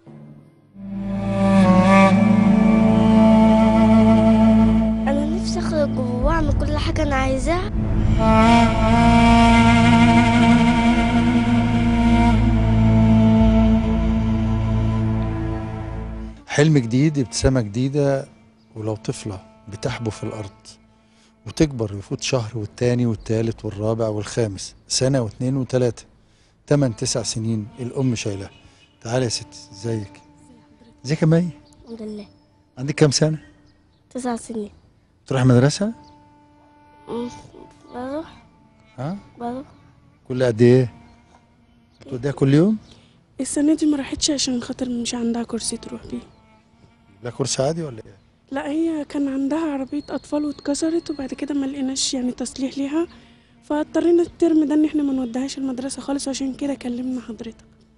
Speaker 16: انا نفسي اخرج واعمل كل حاجه انا عايزاها
Speaker 6: حلم جديد ابتسامة جديدة ولو طفلة بتحبو في الأرض وتكبر يفوت شهر والتاني والتالت والرابع والخامس سنة واتنين وتلاتة تمن تسع سنين الأم شايلها تعالي يا ستي ازيك ازيك يا مي
Speaker 16: الحمد لله
Speaker 6: عندك كام سنة
Speaker 16: تسع سنين
Speaker 6: تروح مدرسة
Speaker 16: مم، بروح
Speaker 6: ها
Speaker 16: بروح
Speaker 6: كل قد ايه بتوديها كل يوم
Speaker 17: السنة دي ما راحتش عشان خاطر مش عندها كرسي تروح بيه
Speaker 6: لا كرسي عادي ولا ايه
Speaker 17: لا هي كان عندها عربية أطفال واتكسرت وبعد كده ما لقيناش يعني تصليح ليها فاضطرينا الترم ده ان احنا ما نوديهاش المدرسة خالص عشان كده كلمنا حضرتك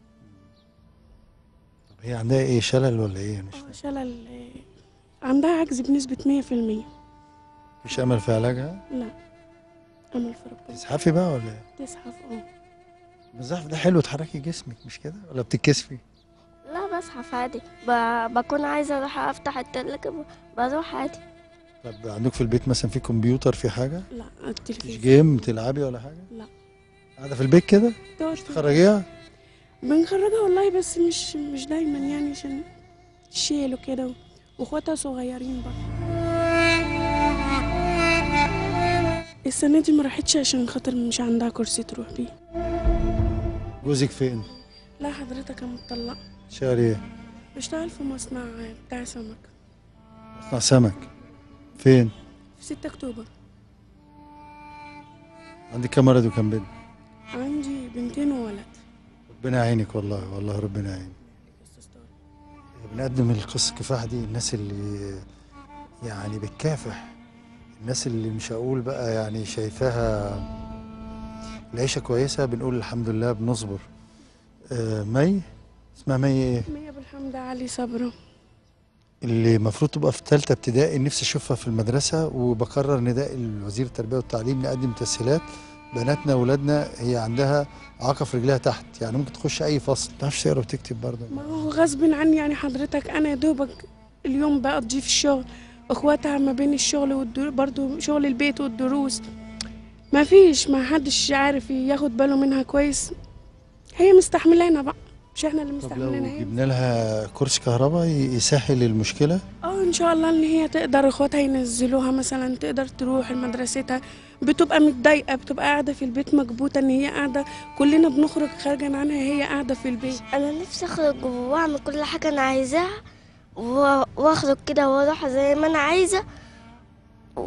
Speaker 6: طب هي عندها ايه شلل ولا ايه مش
Speaker 17: اه شلل آه، عندها عجز بنسبة مية في المية
Speaker 6: مفيش امل في علاجها
Speaker 17: لا أمل في ربنا
Speaker 6: تزحفي بقى ولا ايه
Speaker 17: تزحف اه
Speaker 6: الزحف ده حلو تحركي جسمك مش كده ولا بتتكسفي
Speaker 16: لا بزحف عادي ب... بكون عايزه اروح افتح التلاجة ب- بروح عادي
Speaker 6: طب عندك في البيت مثلا في كمبيوتر في حاجه
Speaker 17: لا
Speaker 6: مفيش
Speaker 17: التلفزيون
Speaker 6: جيم تلعبي ولا حاجه
Speaker 17: لا
Speaker 6: قاعده في البيت كده
Speaker 17: دور
Speaker 6: تخرجيها
Speaker 17: بنخرجها والله بس مش مش دايما يعني عشان شيل وكده واخواتها صغيرين برضه السنة دي ما راحتش عشان خاطر مش عندها كرسي تروح بيه
Speaker 6: جوزك فين
Speaker 17: لا حضرتك انا مطلقة
Speaker 6: شغال ايه
Speaker 17: بشتغل في مصنع بتاع سمك
Speaker 6: مصنع سمك فين
Speaker 17: في 6 اكتوبر
Speaker 6: عندك كام ولد وكام بنت
Speaker 17: عندي بنتين وولد
Speaker 6: ربنا يعينك والله والله ربنا يعينك بنقدم القصة كفاح دي الناس اللي يعني بتكافح الناس اللي مش هقول بقى يعني شايفاها العيشة كويسة بنقول الحمد لله بنصبر آه مي اسمها مي ايه
Speaker 17: مية بالحمد علي صبره
Speaker 6: اللي المفروض تبقى في ثالثة ابتدائي نفسي اشوفها في المدرسة وبكرر نداء الوزير التربية والتعليم نقدم تسهيلات بناتنا واولادنا هي عندها اعاقة في رجلها تحت يعني ممكن تخش اي فصل ما تعرفش تقرا وتكتب برضه
Speaker 17: ما هو غصب عني يعني حضرتك انا يا دوبك اليوم بقضيه في الشغل اخواتها ما بين الشغل والدروس برضو شغل البيت والدروس ما فيش ما حدش عارف ياخد باله منها كويس هي مستحملانا بقى مش احنا اللي
Speaker 6: طب لو
Speaker 17: مستحملينها هي
Speaker 6: جبنا لها كرسي كهرباء ي- يسهل المشكلة
Speaker 17: اه ان شاء الله ان هي تقدر اخواتها ينزلوها مثلا تقدر تروح لمدرستها بتبقى متضايقه بتبقى قاعده في البيت مكبوته ان هي قاعده كلنا بنخرج خارجا عنها هي قاعده في البيت
Speaker 16: انا نفسي اخرج واعمل كل حاجه انا عايزاها و- واخرج كده واروح زي ما انا عايزه و-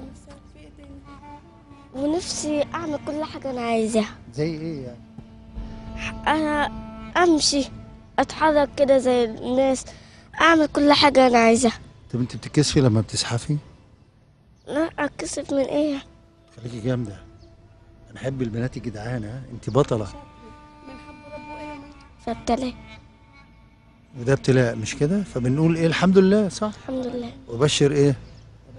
Speaker 16: ونفسي اعمل كل حاجه انا عايزاها
Speaker 6: زي ايه يعني
Speaker 16: انا امشي اتحرك كده زي الناس اعمل كل حاجه انا عايزاها
Speaker 6: طب انت بتتكسفي لما بتزحفي
Speaker 16: لا اتكسف من ايه
Speaker 6: خليكي جامدة انا احب البنات الجدعان ها انت بطلة
Speaker 16: فابتلي
Speaker 6: وده ابتلاء مش كده فبنقول ايه الحمد لله صح
Speaker 16: الحمد لله
Speaker 6: وبشر ايه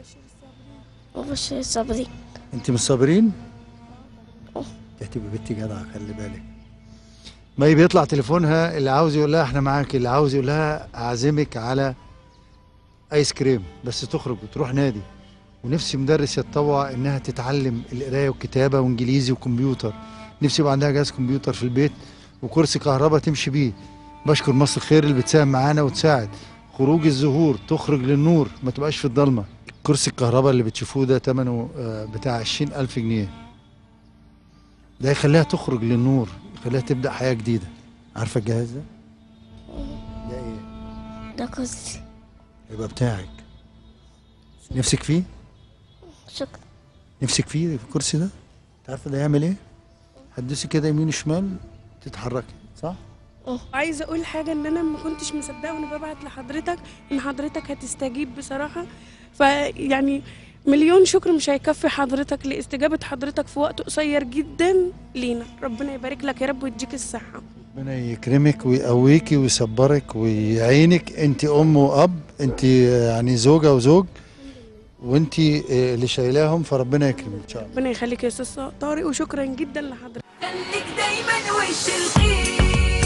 Speaker 16: مش صابرين
Speaker 6: انت مش صابرين هتبقى بنتي جدعه خلي بالك مي بيطلع تليفونها اللي عاوز يقول لها احنا معاك اللي عاوز يقول لها اعزمك على ايس كريم بس تخرج وتروح نادي ونفسي مدرس يتطوع انها تتعلم القرايه والكتابه وانجليزي وكمبيوتر نفسي يبقى عندها جهاز كمبيوتر في البيت وكرسي كهرباء تمشي بيه بشكر مصر الخير اللي بتساهم معانا وتساعد خروج الزهور تخرج للنور ما تبقاش في الضلمه كرسي الكهرباء اللي بتشوفوه ده ثمنه آه، بتاع 20000 جنيه ده يخليها تخرج للنور يخليها تبدا حياه جديده عارفه الجهاز ده ده ايه
Speaker 16: ده كرسي
Speaker 6: يبقى بتاعك نفسك فيه
Speaker 16: شكرا
Speaker 6: نفسك فيه في الكرسي ده انت عارفه ده يعمل ايه هتدوسي كده يمين شمال تتحركي صح
Speaker 17: عايزه اقول حاجه ان انا ما كنتش مصدقه وانا ببعت لحضرتك ان حضرتك هتستجيب بصراحه فيعني مليون شكر مش هيكفي حضرتك لاستجابه حضرتك في وقت قصير جدا لينا ربنا يبارك لك يا رب ويديك الصحه
Speaker 6: ربنا يكرمك ويقويكي ويصبرك ويعينك انت ام واب انت يعني زوجه وزوج وانت اللي شايلاهم فربنا يكرمك ان شاء الله
Speaker 17: ربنا يخليك يا استاذ طارق وشكرا جدا لحضرتك
Speaker 4: خليك دايما وش الخير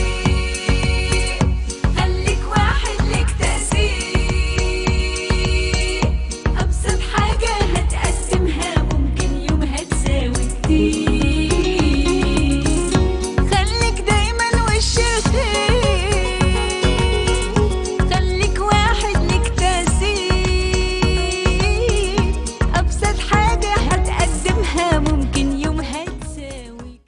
Speaker 4: خليك واحد لك تأثير أبسط حاجة هتقسمها ممكن يومها تساوي كتير خليك دايما وش الخير خليك واحد لك تأثير أبسط حاجة هتقدمها ممكن يومها تساوي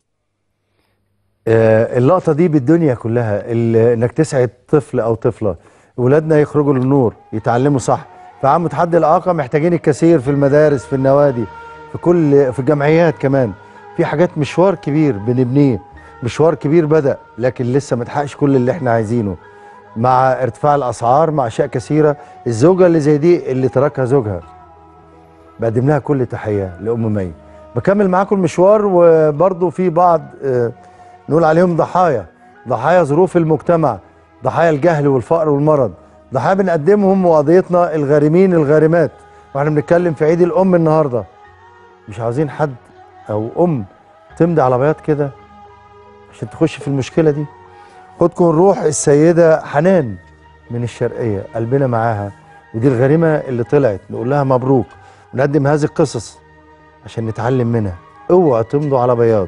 Speaker 1: آه، اللقطه دي بالدنيا كلها ال- انك تسعد طفل او طفله ولادنا يخرجوا للنور يتعلموا صح فعام تحدي الاعاقه محتاجين الكثير في المدارس في النوادي في كل في الجمعيات كمان في حاجات مشوار كبير بنبنيه مشوار كبير بدا لكن لسه ما تحققش كل اللي احنا عايزينه مع ارتفاع الاسعار مع اشياء كثيره الزوجه اللي زي دي اللي تركها زوجها بقدم لها كل تحيه لام مي بكمل معاكم المشوار وبرضه في بعض آه، نقول عليهم ضحايا ضحايا ظروف المجتمع ضحايا الجهل والفقر والمرض ضحايا بنقدمهم وقضيتنا الغارمين الغارمات واحنا بنتكلم في عيد الام النهارده مش عاوزين حد او ام تمضي على بياض كده عشان تخش في المشكله دي خدكم نروح السيده حنان من الشرقيه قلبنا معاها ودي الغريمه اللي طلعت نقول لها مبروك ونقدم هذه القصص عشان نتعلم منها اوعى تمضوا على بياض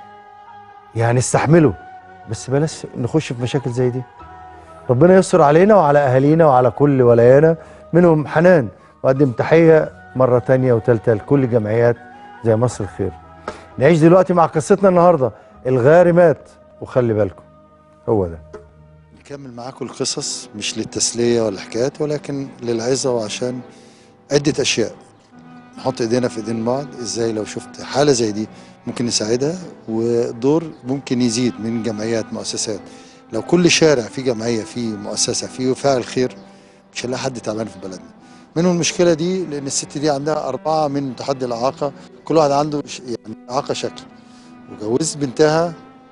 Speaker 1: يعني استحملوا بس بلاش نخش في مشاكل زي دي ربنا يستر علينا وعلى اهالينا وعلى كل ولايانا منهم حنان واقدم تحيه مره تانية وتالتة لكل جمعيات زي مصر الخير نعيش دلوقتي مع قصتنا النهارده الغارمات وخلي بالكم هو ده
Speaker 6: نكمل معاكم القصص مش للتسليه ولا حكايات ولكن للعظه وعشان عده اشياء نحط ايدينا في ايدين بعض ازاي لو شفت حاله زي دي ممكن نساعدها ودور ممكن يزيد من جمعيات مؤسسات لو كل شارع فيه جمعيه فيه مؤسسه فيه فاعل خير مش هنلاقي حد تعبان في بلدنا منهم المشكله دي لان الست دي عندها اربعه من تحدي الاعاقه كل واحد عنده ش- يعني اعاقه شكل وجوزت بنتها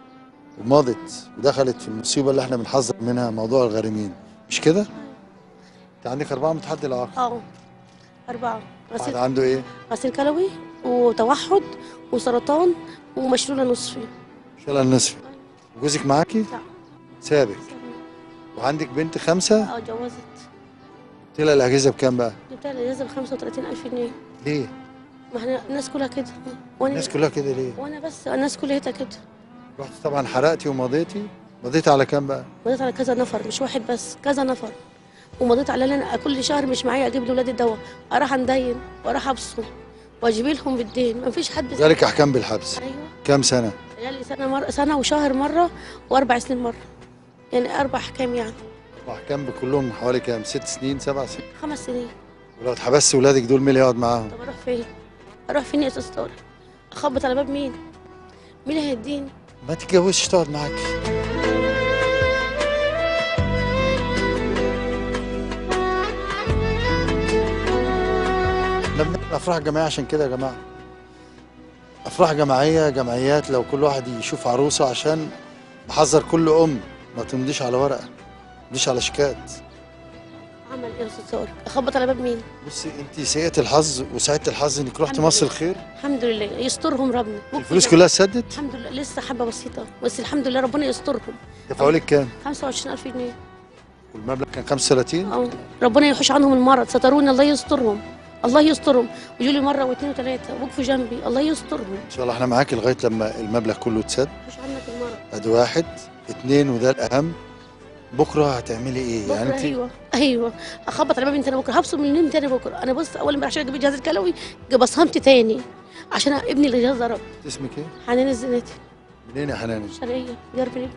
Speaker 6: ومضت ودخلت في المصيبه اللي احنا بنحذر منها موضوع الغارمين مش كده؟ انت عندك اربعه من تحدي الاعاقه
Speaker 15: اه أربعة
Speaker 6: واحد
Speaker 15: غسيل
Speaker 6: عنده ايه؟
Speaker 15: غسيل كلوي وتوحد وسرطان ومشلولة نصفي
Speaker 6: شلل نصفي وجوزك معاكي؟
Speaker 15: لا
Speaker 6: سابك وعندك بنت خمسه
Speaker 15: اه اتجوزت
Speaker 6: طلع الاجهزه بكام بقى؟
Speaker 15: جبتها الإجازة ب 35000 جنيه
Speaker 6: ليه؟
Speaker 15: ما احنا الناس كلها كده وانا
Speaker 6: الناس كلها كده ليه؟
Speaker 15: وانا بس الناس كلها كده
Speaker 6: رحت طبعا حرقتي ومضيتي مضيتي على كام بقى؟
Speaker 15: مضيت على كذا نفر مش واحد بس كذا نفر ومضيت على ان انا كل شهر مش معايا اجيب لاولادي الدواء اروح اندين واروح ابصم واجيب لهم بالدين ما فيش حد
Speaker 6: ذلك احكام بالحبس
Speaker 15: ايوه
Speaker 6: كام سنه؟
Speaker 15: عيالي سنه مره سنه وشهر مره واربع سنين مره يعني اربع احكام يعني
Speaker 6: واحكام بكلهم حوالي كام؟ ست سنين سبع سنين
Speaker 15: خمس سنين
Speaker 6: ولو اتحبست ولادك دول مين اللي يقعد معاهم؟
Speaker 15: طب اروح فين؟ اروح فين يا استاذ طارق؟ اخبط على باب مين؟ مين اللي هيديني؟
Speaker 6: ما تتجوزش تقعد معاك احنا بنعمل افراح جماعيه عشان كده يا جماعه افراح جماعيه جمعيات لو كل واحد يشوف عروسه عشان بحذر كل ام ما تمضيش على ورقه ما تمضيش على شيكات
Speaker 15: عمل ايه يا استاذ صور اخبط على باب مين
Speaker 6: بصي انت سيئه الحظ وسعيده الحظ انك رحت
Speaker 15: الحمد
Speaker 6: مصر
Speaker 15: لله.
Speaker 6: الخير
Speaker 15: الحمد لله يسترهم ربنا
Speaker 6: الفلوس كلها اتسدت
Speaker 15: الحمد لله لسه حبه بسيطه بس الحمد لله ربنا يسترهم
Speaker 6: دفعوا لك كام
Speaker 15: 25000 جنيه
Speaker 6: والمبلغ كان 35
Speaker 15: اه ربنا يحوش عنهم المرض ستروني الله يسترهم الله يسترهم ويجوا لي مره واثنين وثلاثه وقفوا جنبي الله يسترهم
Speaker 6: ان شاء الله احنا معاكي لغايه لما المبلغ كله اتسد
Speaker 15: يحوش عنك المرض
Speaker 6: ادي واحد اتنين وده الاهم بكره هتعملي ايه يعني
Speaker 15: بكره
Speaker 6: انت
Speaker 15: ايوه ايوه اخبط على بابي تاني بكره هبصم من النوم تاني بكره انا بص اول امبارح عشان اجيب الجهاز الكلوي بصمت تاني عشان ابني اللي جهاز ضرب
Speaker 6: اسمك ايه
Speaker 15: حنان الزناتي
Speaker 6: منين يا حنان
Speaker 15: شرقيه جرب ليه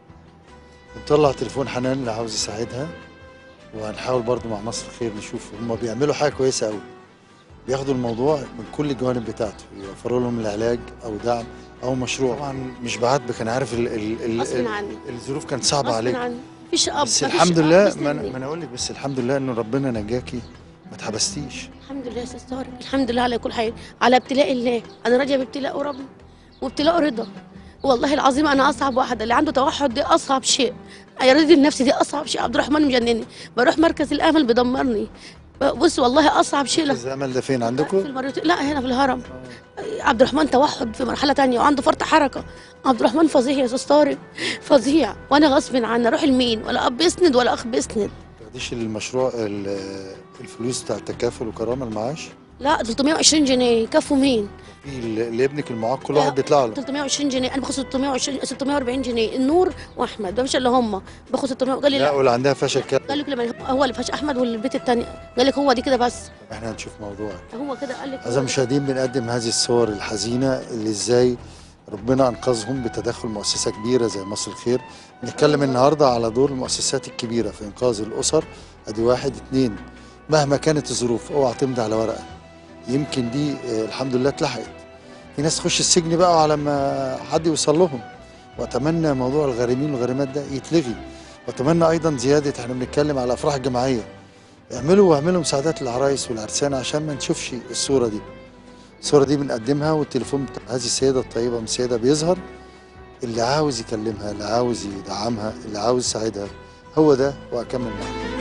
Speaker 6: نطلع تليفون حنان اللي عاوز يساعدها وهنحاول برضو مع مصر خير نشوف هم بيعملوا حاجه كويسه قوي بياخدوا الموضوع من كل الجوانب بتاعته يوفروا لهم العلاج او دعم او مشروع طبعا مش بعاتبك انا عارف ال ال ال
Speaker 15: غصب
Speaker 6: ال
Speaker 15: عني.
Speaker 6: الظروف كانت صعبه
Speaker 15: غصب
Speaker 6: عليك
Speaker 15: عني مفيش اب
Speaker 6: بس
Speaker 15: مفيش
Speaker 6: الحمد
Speaker 15: أب
Speaker 6: لله
Speaker 15: بيسندني.
Speaker 6: ما انا ما أنا اقول لك بس الحمد لله انه ربنا نجاكي ما اتحبستيش
Speaker 15: الحمد لله يا استاذ طارق الحمد لله على كل حال على ابتلاء الله انا راضيه بابتلاء ربي وابتلاء رضا والله العظيم انا اصعب واحده اللي عنده توحد دي اصعب شيء رضي النفسي دي اصعب شيء عبد الرحمن مجنني بروح مركز الامل بيدمرني بص والله اصعب شيء له
Speaker 6: الزمل ده فين
Speaker 15: في
Speaker 6: عندكم
Speaker 15: المريض لا هنا في الهرم عبد الرحمن توحد في مرحله تانية وعنده فرط حركه عبد الرحمن فظيع يا استاذ طارق فظيع وانا غصب عني اروح لمين ولا اب بيسند ولا اخ بيسند
Speaker 6: ما تاخديش المشروع ال- الفلوس بتاع التكافل وكرامه المعاش
Speaker 15: لا 320 جنيه يكفوا مين
Speaker 6: في ال- لابنك المعاق كل واحد بيطلع له
Speaker 15: 320 جنيه انا باخد 620 640 جنيه النور واحمد ده مش اللي هم باخد 600 قال لي
Speaker 6: لا
Speaker 15: لا
Speaker 6: واللي عندها فشل كلى
Speaker 15: قال لك لما هو اللي فاش احمد والبيت الثاني قال لك هو دي كده بس
Speaker 6: احنا هنشوف موضوع
Speaker 15: هو كده قال لك
Speaker 6: أعزائي المشاهدين بنقدم هذه الصور الحزينة اللي ازاي ربنا أنقذهم بتدخل مؤسسة كبيرة زي مصر الخير نتكلم النهاردة على دور المؤسسات الكبيرة في إنقاذ الأسر أدي واحد اتنين مهما كانت الظروف اوعى تمضي على ورقة يمكن دي آه، الحمد لله اتلحقت في ناس تخش السجن بقى على ما حد يوصل لهم وأتمنى موضوع الغارمين والغارمات ده يتلغي وأتمنى أيضا زيادة احنا بنتكلم على الأفراح الجماعية اعملوا واعملوا مساعدات للعرايس والعرسان عشان ما نشوفش الصورة دي الصورة دي بنقدمها والتليفون بتاع هذه السيدة الطيبة من السيدة بيظهر اللي عاوز يكلمها اللي عاوز يدعمها اللي عاوز يساعدها هو ده وأكمل معاك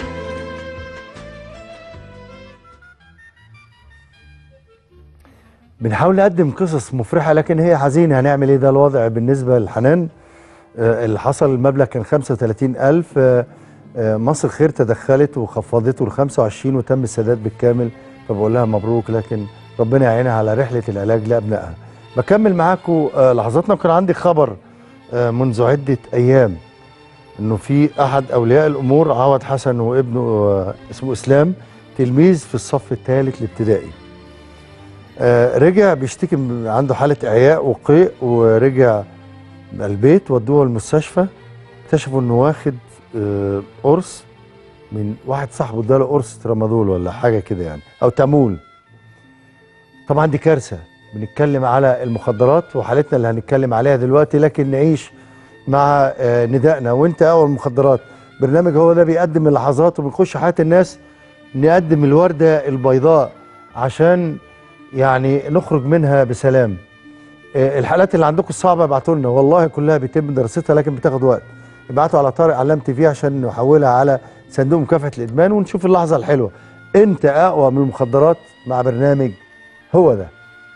Speaker 1: بنحاول نقدم قصص مفرحة لكن هي حزينة هنعمل ايه ده الوضع بالنسبة للحنان آه، اللي حصل المبلغ كان 35000 آه، آه، مصر خير تدخلت وخفضته ل 25 وتم السداد بالكامل فبقول لها مبروك لكن ربنا يعينها على رحلة العلاج لأبنائها بكمل معاكم آه، لحظاتنا وكان عندي خبر آه، منذ عدة أيام انه في احد اولياء الامور عوض حسن وابنه آه، اسمه اسلام تلميذ في الصف الثالث الابتدائي آه، رجع بيشتكي من عنده حاله اعياء وقيء ورجع البيت ودوه المستشفى اكتشفوا انه واخد آه، قرص من واحد صاحبه اداله قرص ترامادول ولا حاجه كده يعني او تامول طبعا دي كارثه بنتكلم على المخدرات وحالتنا اللي هنتكلم عليها دلوقتي لكن نعيش مع آه، ندائنا وانت اول المخدرات برنامج هو ده بيقدم اللحظات وبنخش حياه الناس نقدم الورده البيضاء عشان يعني نخرج منها بسلام آه، الحالات اللي عندكم الصعبه ابعتوا لنا والله كلها بيتم دراستها لكن بتاخد وقت ابعتوا على طارق علام تي في عشان نحولها على صندوق مكافحه الادمان ونشوف اللحظه الحلوه انت اقوى من المخدرات مع برنامج هو ده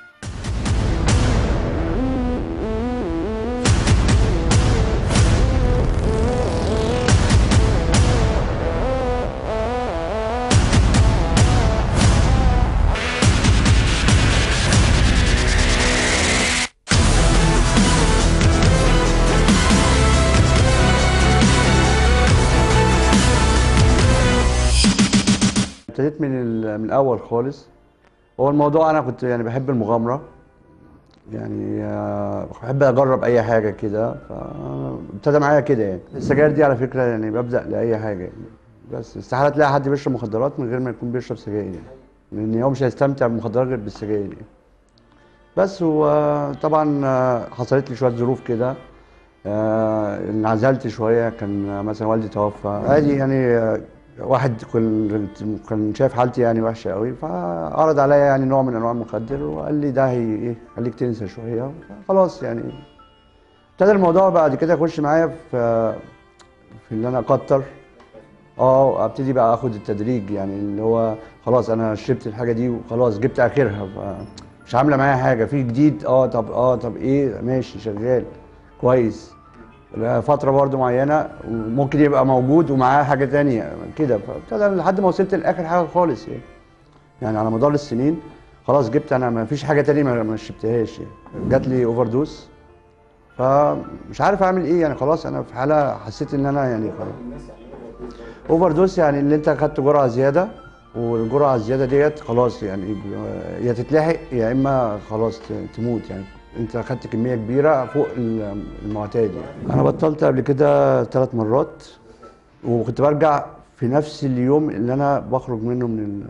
Speaker 18: ابتديت من ال- من الاول خالص هو الموضوع انا كنت يعني بحب المغامره يعني آه، بحب اجرب اي حاجه كده فابتدى معايا كده يعني السجاير دي على فكره يعني ببدا لاي حاجه يعني بس استحاله تلاقي حد بيشرب مخدرات من غير ما يكون بيشرب سجاير يعني لان هو مش هيستمتع بالمخدرات غير بالسجاير يعني بس وطبعا آه، حصلت لي شويه ظروف كده آه، انعزلت شويه كان مثلا والدي توفى عادي يعني آه، واحد كان كان شايف حالتي يعني وحشه قوي فعرض عليا يعني نوع من انواع المخدر وقال لي ده هي ايه خليك تنسى شويه خلاص يعني ابتدى الموضوع بعد كده يخش معايا في في ان انا اكتر اه ابتدي بقى اخد التدريج يعني اللي هو خلاص انا شربت الحاجه دي وخلاص جبت اخرها ف- مش عامله معايا حاجه في جديد اه طب اه طب ايه ماشي شغال كويس فتره برضو معينه وممكن يبقى موجود ومعاه حاجه تانية كده فابتدى لحد ما وصلت لاخر حاجه خالص يعني يعني على مدار السنين خلاص جبت انا ما فيش حاجه تانية ما ما شربتهاش يعني جات لي اوفر دوز فمش عارف اعمل ايه يعني خلاص انا في حاله حسيت ان انا يعني خلاص اوفر دوز يعني اللي انت خدت جرعه زياده والجرعه الزياده ديت خلاص يعني ب- يا تتلحق يا اما خلاص ت- تموت يعني انت خدت كميه كبيره فوق ال- المعتاد يعني انا بطلت قبل كده ثلاث مرات وكنت برجع في نفس اليوم اللي انا بخرج منه من ال...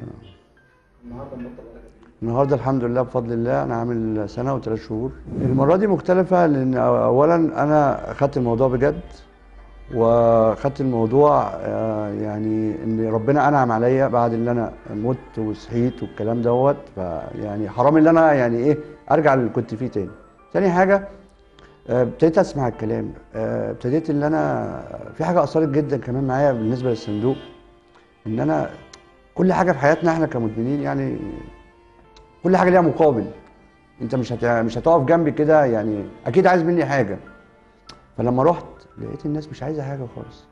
Speaker 18: النهارده الحمد لله بفضل الله انا عامل سنه وثلاث شهور المره دي مختلفه لان اولا انا خدت الموضوع بجد وخدت الموضوع آه، يعني ان ربنا انعم عليا بعد اللي انا مت وصحيت والكلام دوت فيعني حرام ان انا يعني ايه ارجع اللي كنت فيه تاني تاني حاجه آه، ابتديت اسمع الكلام آه، ابتديت ان انا في حاجه اثرت جدا كمان معايا بالنسبه للصندوق ان انا كل حاجه في حياتنا احنا كمدمنين يعني كل حاجه ليها مقابل انت مش هت... مش هتقف جنبي كده يعني اكيد عايز مني حاجه فلما رحت لقيت الناس مش عايزه حاجه خالص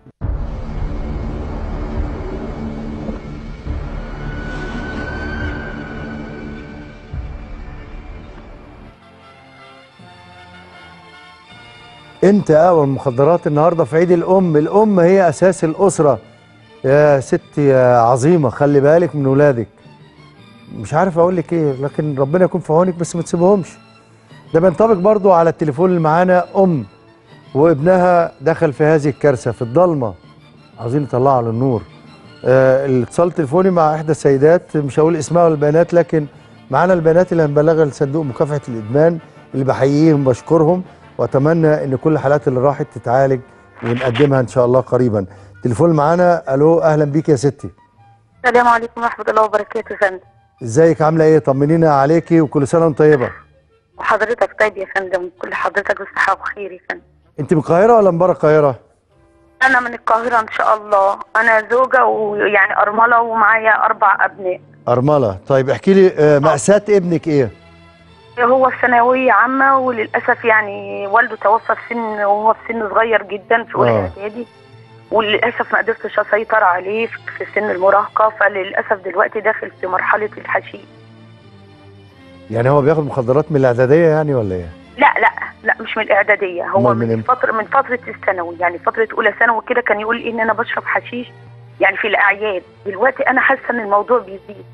Speaker 1: انت اول المخدرات النهارده في عيد الام الام هي اساس الاسره يا ستي يا عظيمه خلي بالك من ولادك مش عارف اقول لك ايه لكن ربنا يكون في عونك بس ما تسيبهمش ده بينطبق برضو على التليفون اللي معانا ام وابنها دخل في هذه الكارثه في الضلمه عاوزين نطلعه للنور آه الاتصال التليفوني مع احدى السيدات مش هقول اسمها ولا البيانات لكن معانا البيانات اللي هنبلغها لصندوق مكافحه الادمان اللي بحييهم بشكرهم واتمنى ان كل الحالات اللي راحت تتعالج ونقدمها ان شاء الله قريبا التليفون اللي معانا الو اهلا بيك يا ستي
Speaker 10: السلام عليكم ورحمة الله وبركاته يا فندم
Speaker 1: ازيك عامله ايه طمنينا عليكي وكل سنه وانت طيبه
Speaker 10: وحضرتك طيب يا فندم كل حضرتك بالصحة وخير يا فندم
Speaker 1: انت من القاهره ولا من بره القاهره
Speaker 10: أنا من القاهرة إن شاء الله أنا زوجة ويعني أرملة ومعايا أربع أبناء
Speaker 1: ارمله طيب احكي لي آه، مأساة ابنك ايه
Speaker 10: هو في ثانوية عامة وللأسف يعني والده توفى في سن وهو في سن صغير جدا في أولى
Speaker 1: آه.
Speaker 10: إعدادي وللأسف ما قدرتش أسيطر عليه في سن المراهقة فللأسف دلوقتي داخل في مرحلة الحشيش
Speaker 1: يعني هو بياخد مخدرات من الاعداديه يعني ولا ايه
Speaker 10: لا لا لا مش من الإعدادية هو
Speaker 1: أمال من
Speaker 10: من
Speaker 1: إمتى؟
Speaker 10: فترة من فترة الثانوي يعني فترة أولى ثانوي كده كان يقول إن أنا بشرب حشيش يعني في الأعياد دلوقتي أنا حاسة إن الموضوع بيزيد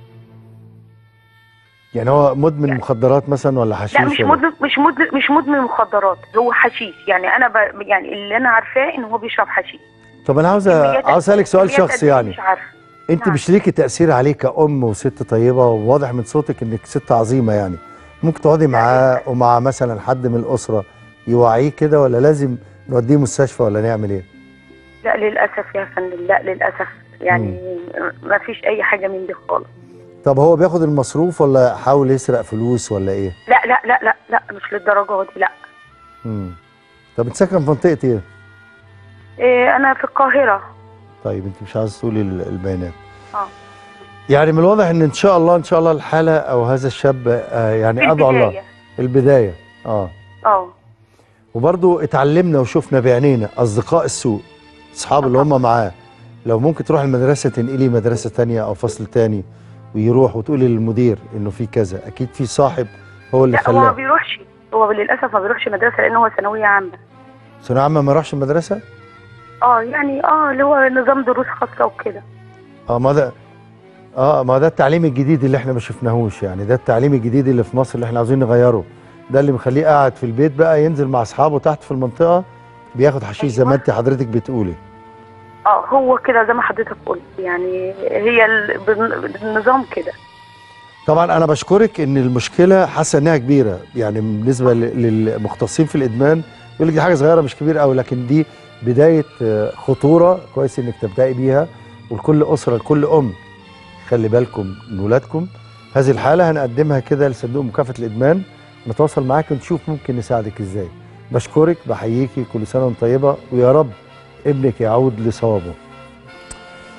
Speaker 1: يعني هو مدمن مخدرات مثلا ولا حشيش
Speaker 10: لا مش
Speaker 1: ولا-
Speaker 10: مدمن مش مدمن مش مدمن مخدرات هو حشيش يعني انا ب... يعني اللي انا عارفاه ان هو بيشرب حشيش
Speaker 1: طب انا عاوز
Speaker 10: كميات-
Speaker 1: عاوز اسالك سؤال
Speaker 10: كميات قد
Speaker 1: شخصي
Speaker 10: إيه
Speaker 1: يعني
Speaker 10: مش عارفه
Speaker 1: انت
Speaker 10: نعم.
Speaker 1: مش ليكي تاثير عليه كأم وست طيبه وواضح من صوتك انك ست عظيمه يعني ممكن تقعدي معاه ومع مثلا حد من الاسره يوعيه كده ولا لازم نوديه مستشفى ولا نعمل ايه
Speaker 10: لا للاسف يا فندم لا للاسف يعني ما فيش اي حاجه من دي خالص
Speaker 1: طب هو بياخد المصروف ولا حاول يسرق فلوس ولا ايه
Speaker 10: لا لا لا لا لا مش للدرجه دي لا
Speaker 1: مم. طب انت ساكن في منطقه ايه
Speaker 10: إيه انا في القاهره
Speaker 1: طيب انت مش عايز تقولي ال- البيانات
Speaker 10: اه
Speaker 1: يعني من الواضح ان ان شاء الله ان شاء الله الحاله او هذا الشاب آه
Speaker 10: في
Speaker 1: يعني ادعو الله
Speaker 10: البداية.
Speaker 1: البدايه اه
Speaker 10: اه
Speaker 1: وبرضو اتعلمنا وشفنا بعينينا اصدقاء السوء اصحاب اللي هم معاه لو ممكن تروح المدرسه تنقلي مدرسه تانية او فصل تاني ويروح وتقولي للمدير انه في كذا اكيد في صاحب هو اللي
Speaker 10: لا هو ما
Speaker 1: خلاه
Speaker 10: بيروحش هو للاسف ما بيروحش مدرسه لان هو ثانويه عامه
Speaker 1: ثانويه عامه ما راحش المدرسه
Speaker 10: اه يعني اه اللي هو نظام دروس خاصه وكده
Speaker 1: اه ما ده اه ما ده التعليم الجديد اللي احنا ما شفناهوش يعني ده التعليم الجديد اللي في مصر اللي احنا عاوزين نغيره ده اللي مخليه قاعد في البيت بقى ينزل مع اصحابه تحت في المنطقه بياخد حشيش زي ما انت حضرتك بتقولي
Speaker 10: اه هو كده زي ما حضرتك قلت يعني هي ال- بالن- بالنظام كده
Speaker 1: طبعا انا بشكرك ان المشكله حاسه انها كبيره يعني بالنسبه ل- للمختصين في الادمان يقول لك دي حاجه صغيره مش كبيره قوي لكن دي بدايه آه، خطوره كويس انك تبداي بيها ولكل اسره لكل ام خلي بالكم من ولادكم هذه الحاله هنقدمها كده لصندوق مكافحه الادمان نتواصل معاك ونشوف ممكن نساعدك ازاي بشكرك بحييكي كل سنه وانت طيبه ويا رب ابنك يعود لصوابه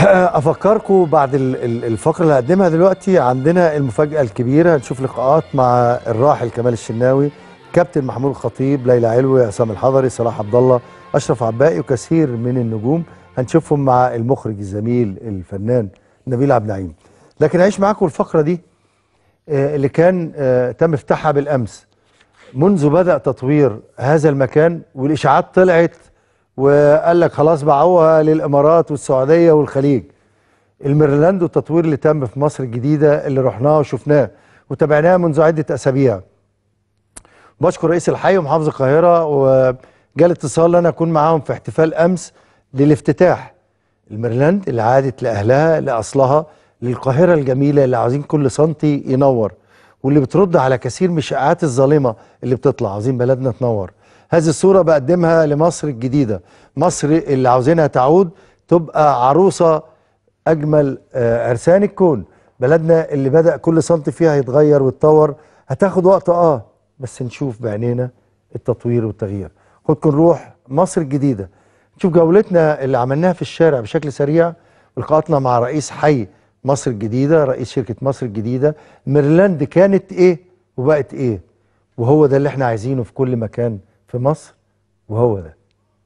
Speaker 1: افكركم بعد ال- ال- الفقره اللي هقدمها دلوقتي عندنا المفاجاه الكبيره هنشوف لقاءات مع الراحل كمال الشناوي كابتن محمود الخطيب ليلى علوي عصام الحضري صلاح عبد الله اشرف عباقي وكثير من النجوم هنشوفهم مع المخرج الزميل الفنان نبيل عبد النعيم لكن عيش معاكم الفقره دي آه، اللي كان آه، تم افتتاحها بالامس منذ بدأ تطوير هذا المكان والإشاعات طلعت وقال لك خلاص باعوها للإمارات والسعودية والخليج الميرلاند والتطوير اللي تم في مصر الجديدة اللي رحناه وشفناه وتابعناه منذ عدة أسابيع بشكر رئيس الحي ومحافظ القاهرة وجال اتصال لنا أكون معاهم في احتفال أمس للافتتاح الميرلاند اللي عادت لأهلها لأصلها للقاهرة الجميلة اللي عاوزين كل سنتي ينور واللي بترد على كثير من الشائعات الظالمة اللي بتطلع عاوزين بلدنا تنور هذه الصورة بقدمها لمصر الجديدة مصر اللي عاوزينها تعود تبقى عروسة أجمل آه، عرسان الكون بلدنا اللي بدأ كل سنتي فيها يتغير ويتطور هتاخد وقت اه بس نشوف بعينينا التطوير والتغيير خدكم نروح مصر الجديدة نشوف جولتنا اللي عملناها في الشارع بشكل سريع ولقاءاتنا مع رئيس حي مصر الجديدة رئيس شركة مصر الجديدة ميرلاند كانت ايه وبقت ايه وهو ده اللي احنا عايزينه في كل مكان في مصر وهو ده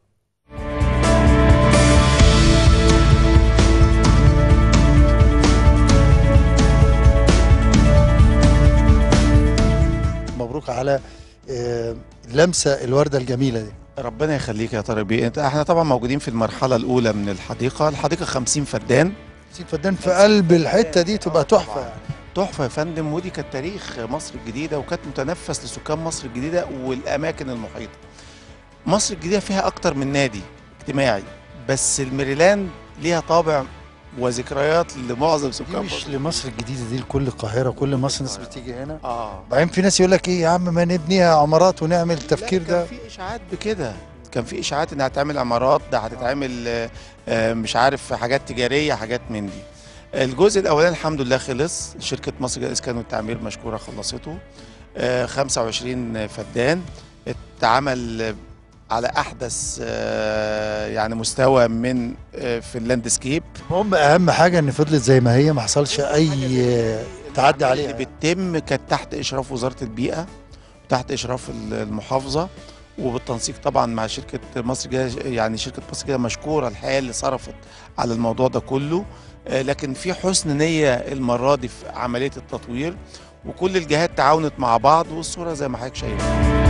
Speaker 6: مبروك على آه، لمسه الورده الجميله دي
Speaker 19: ربنا يخليك يا طارق بيه انت احنا طبعا موجودين في المرحله الاولى من الحديقه الحديقه 50 فدان
Speaker 6: 50 فدان في قلب الحته دي تبقى تحفه
Speaker 19: تحفه يا فندم ودي كانت تاريخ مصر الجديده وكانت متنفس لسكان مصر الجديده والاماكن المحيطه مصر الجديده فيها اكتر من نادي اجتماعي بس الميريلاند ليها طابع وذكريات لمعظم
Speaker 6: دي
Speaker 19: سكان
Speaker 6: مش
Speaker 19: مصر
Speaker 6: لمصر الجديده دي لكل القاهره كل مصر الناس بتيجي هنا
Speaker 19: اه
Speaker 6: بعدين في ناس يقول لك ايه يا عم ما نبنيها عمارات ونعمل التفكير ده
Speaker 19: في اشاعات بكده كان في اشاعات انها هتعمل عمارات ده هتتعمل آه، آه، مش عارف حاجات تجاريه حاجات من دي الجزء الاولاني الحمد لله خلص شركه مصر الجديدة للاسكان والتعمير مشكوره خلصته آه، 25 فدان اتعمل آه، على احدث آه، يعني مستوى من آه، في اللاندسكيب
Speaker 6: المهم اهم حاجه ان فضلت زي ما هي ما حصلش اي تعدي عليها
Speaker 19: اللي بتتم كانت تحت اشراف وزاره البيئه وتحت اشراف المحافظه وبالتنسيق طبعا مع شركه مصر الجديدة يعني شركه مصر الجديدة مشكوره الحقيقه اللي صرفت على الموضوع ده كله آه، لكن في حسن نيه المره دي في عمليه التطوير وكل الجهات تعاونت مع بعض والصوره زي ما حضرتك شايف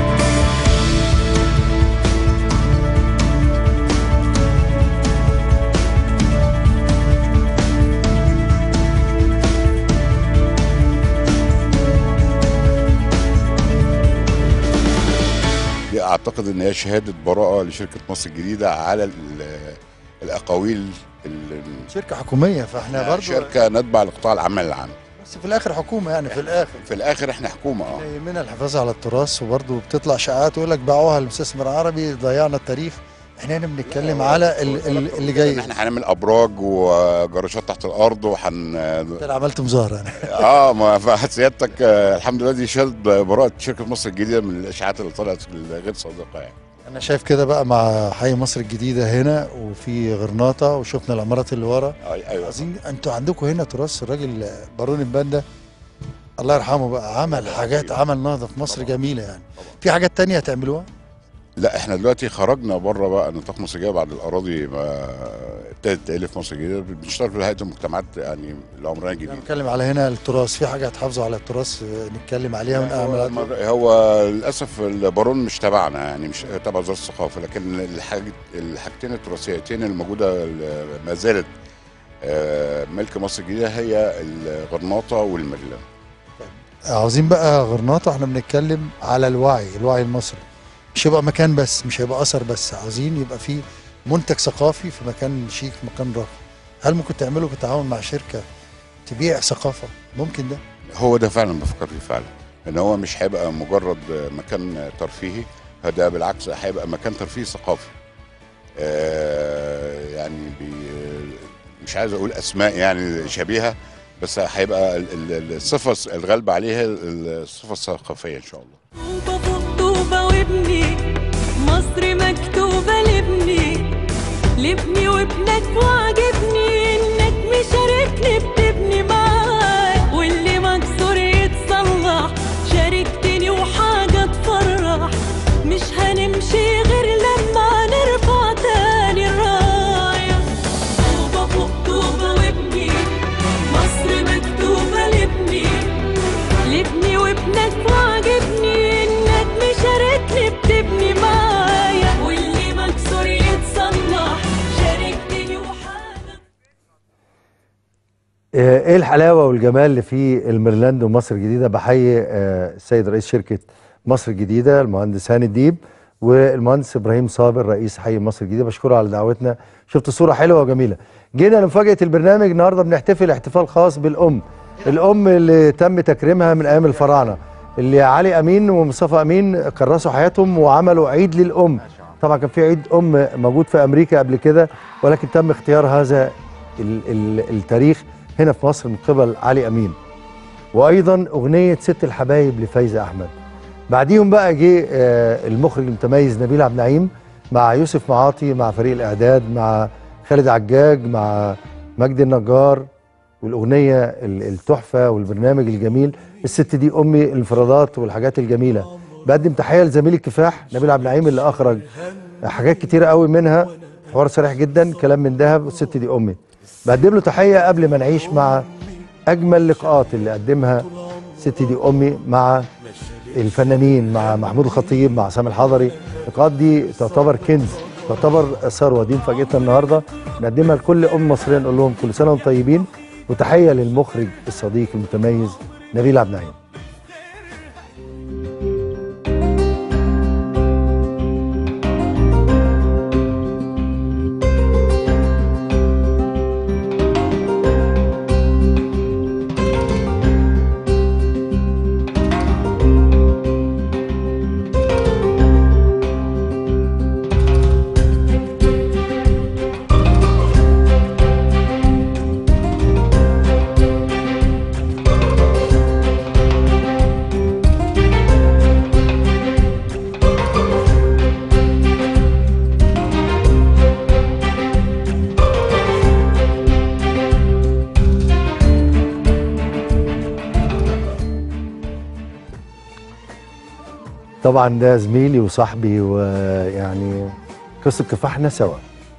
Speaker 20: دي اعتقد ان هي شهاده براءه لشركه مصر الجديده على ال- الاقاويل ال-
Speaker 6: شركه حكوميه فاحنا برضو
Speaker 20: شركه نتبع لقطاع العمل العام
Speaker 6: بس في الاخر حكومه يعني في الاخر
Speaker 20: في الاخر احنا حكومه اه
Speaker 6: يهمنا الحفاظ على التراث وبرضه بتطلع شائعات يقول لك باعوها لمستثمر عربي ضيعنا التاريخ احنا هنا بنتكلم على ال- ال- اللي جاي
Speaker 20: احنا هنعمل ابراج وجراشات تحت الارض وهن
Speaker 6: انت اللي عملت مظاهره انا
Speaker 20: اه ما فسيادتك آه، الحمد لله دي شهاده براءه شركه مصر الجديده من الاشاعات اللي طلعت الغير صادقه يعني
Speaker 6: انا شايف كده بقى مع حي مصر الجديده هنا وفي غرناطه وشفنا العمارات اللي ورا
Speaker 20: ايوه
Speaker 6: عايزين انتوا عندكم هنا تراث الراجل بارون الباندا الله يرحمه بقى عمل حاجات عمل نهضه في مصر جميله يعني في حاجات تانية هتعملوها
Speaker 20: لا احنا دلوقتي خرجنا بره بقى نطاق مصر الجديده بعد الاراضي ما ابتدت تالف مصر الجديده بنشتغل في هيئه المجتمعات يعني العمرانيه الجديده
Speaker 6: نتكلم على هنا التراث في حاجه هتحافظوا على التراث آه، نتكلم عليها
Speaker 20: هو,
Speaker 6: ونعمل
Speaker 20: هو للاسف البارون مش تبعنا يعني مش تبع وزاره الثقافه لكن الحاج الحاجتين التراثيتين الموجوده ما زالت آه، ملك مصر الجديده هي الغرناطه والمريلان
Speaker 6: عاوزين بقى غرناطه احنا بنتكلم على الوعي الوعي المصري مش هيبقى مكان بس مش هيبقى اثر بس عاوزين يبقى في منتج ثقافي في مكان شيك مكان راقي هل ممكن تعملوا بالتعاون مع شركه تبيع ثقافه ممكن ده
Speaker 20: هو ده فعلا بفكر فيه فعلا ان هو مش هيبقى مجرد مكان ترفيهي ده بالعكس هيبقى مكان ترفيهي ثقافي آه، يعني بي مش عايز اقول اسماء يعني شبيهه بس هيبقى ال- ال- الصفه الغالبه عليها الصفه الثقافيه ان شاء الله
Speaker 4: طوبة فوق طوبة وابني مصر مكتوبة لابني لابني وابنك وعجبني انك انك مشاركني بتبني معاك واللي مكسور يتصلح شاركتني وحاجة تفرح مش هنمشي غير لما نرفع تاني الراية طوبة فوق طوبة وابني مصر مكتوبة لابني لابني وابنك وعجبني انك مشاركني بتبني معايا واللي مكسور يتصلح شاركتني وحاجة
Speaker 1: آه، ايه الحلاوه والجمال اللي في الميرلاند ومصر الجديده بحيي آه، السيد رئيس شركه مصر الجديده المهندس هاني الديب والمهندس ابراهيم صابر رئيس حي مصر الجديده بشكره على دعوتنا شفت صوره حلوه وجميله جينا لمفاجاه البرنامج النهارده بنحتفل احتفال خاص بالام الام اللي تم تكريمها من ايام الفراعنه اللي علي امين ومصطفى امين كرسوا حياتهم وعملوا عيد للام طبعا كان في عيد ام موجود في امريكا قبل كده ولكن تم اختيار هذا ال- ال- التاريخ هنا في مصر من قبل علي امين وايضا اغنيه ست الحبايب لفايزه احمد بعديهم بقى جه آه، المخرج المتميز نبيل عبد النعيم مع يوسف معاطي مع فريق الاعداد مع خالد عجاج مع مجدي النجار والاغنيه ال- التحفه والبرنامج الجميل الست دي امي الانفرادات والحاجات الجميله بقدم تحيه لزميلي الكفاح نبيل عبد النعيم اللي اخرج حاجات كتيره قوي منها حوار صريح جدا كلام من دهب والست دي امي بقدم له تحيه قبل ما نعيش مع اجمل لقاءات اللي قدمها ست دي امي مع الفنانين مع محمود الخطيب مع سامي الحضري اللقاءات دي تعتبر كنز تعتبر ثروه دي مفاجاتنا النهارده نقدمها لكل ام مصريه نقول لهم كل سنه وانتم طيبين وتحيه للمخرج الصديق المتميز نبيل عبد النعيم طبعا ده زميلي وصاحبي ويعني قصه كفاحنا سوا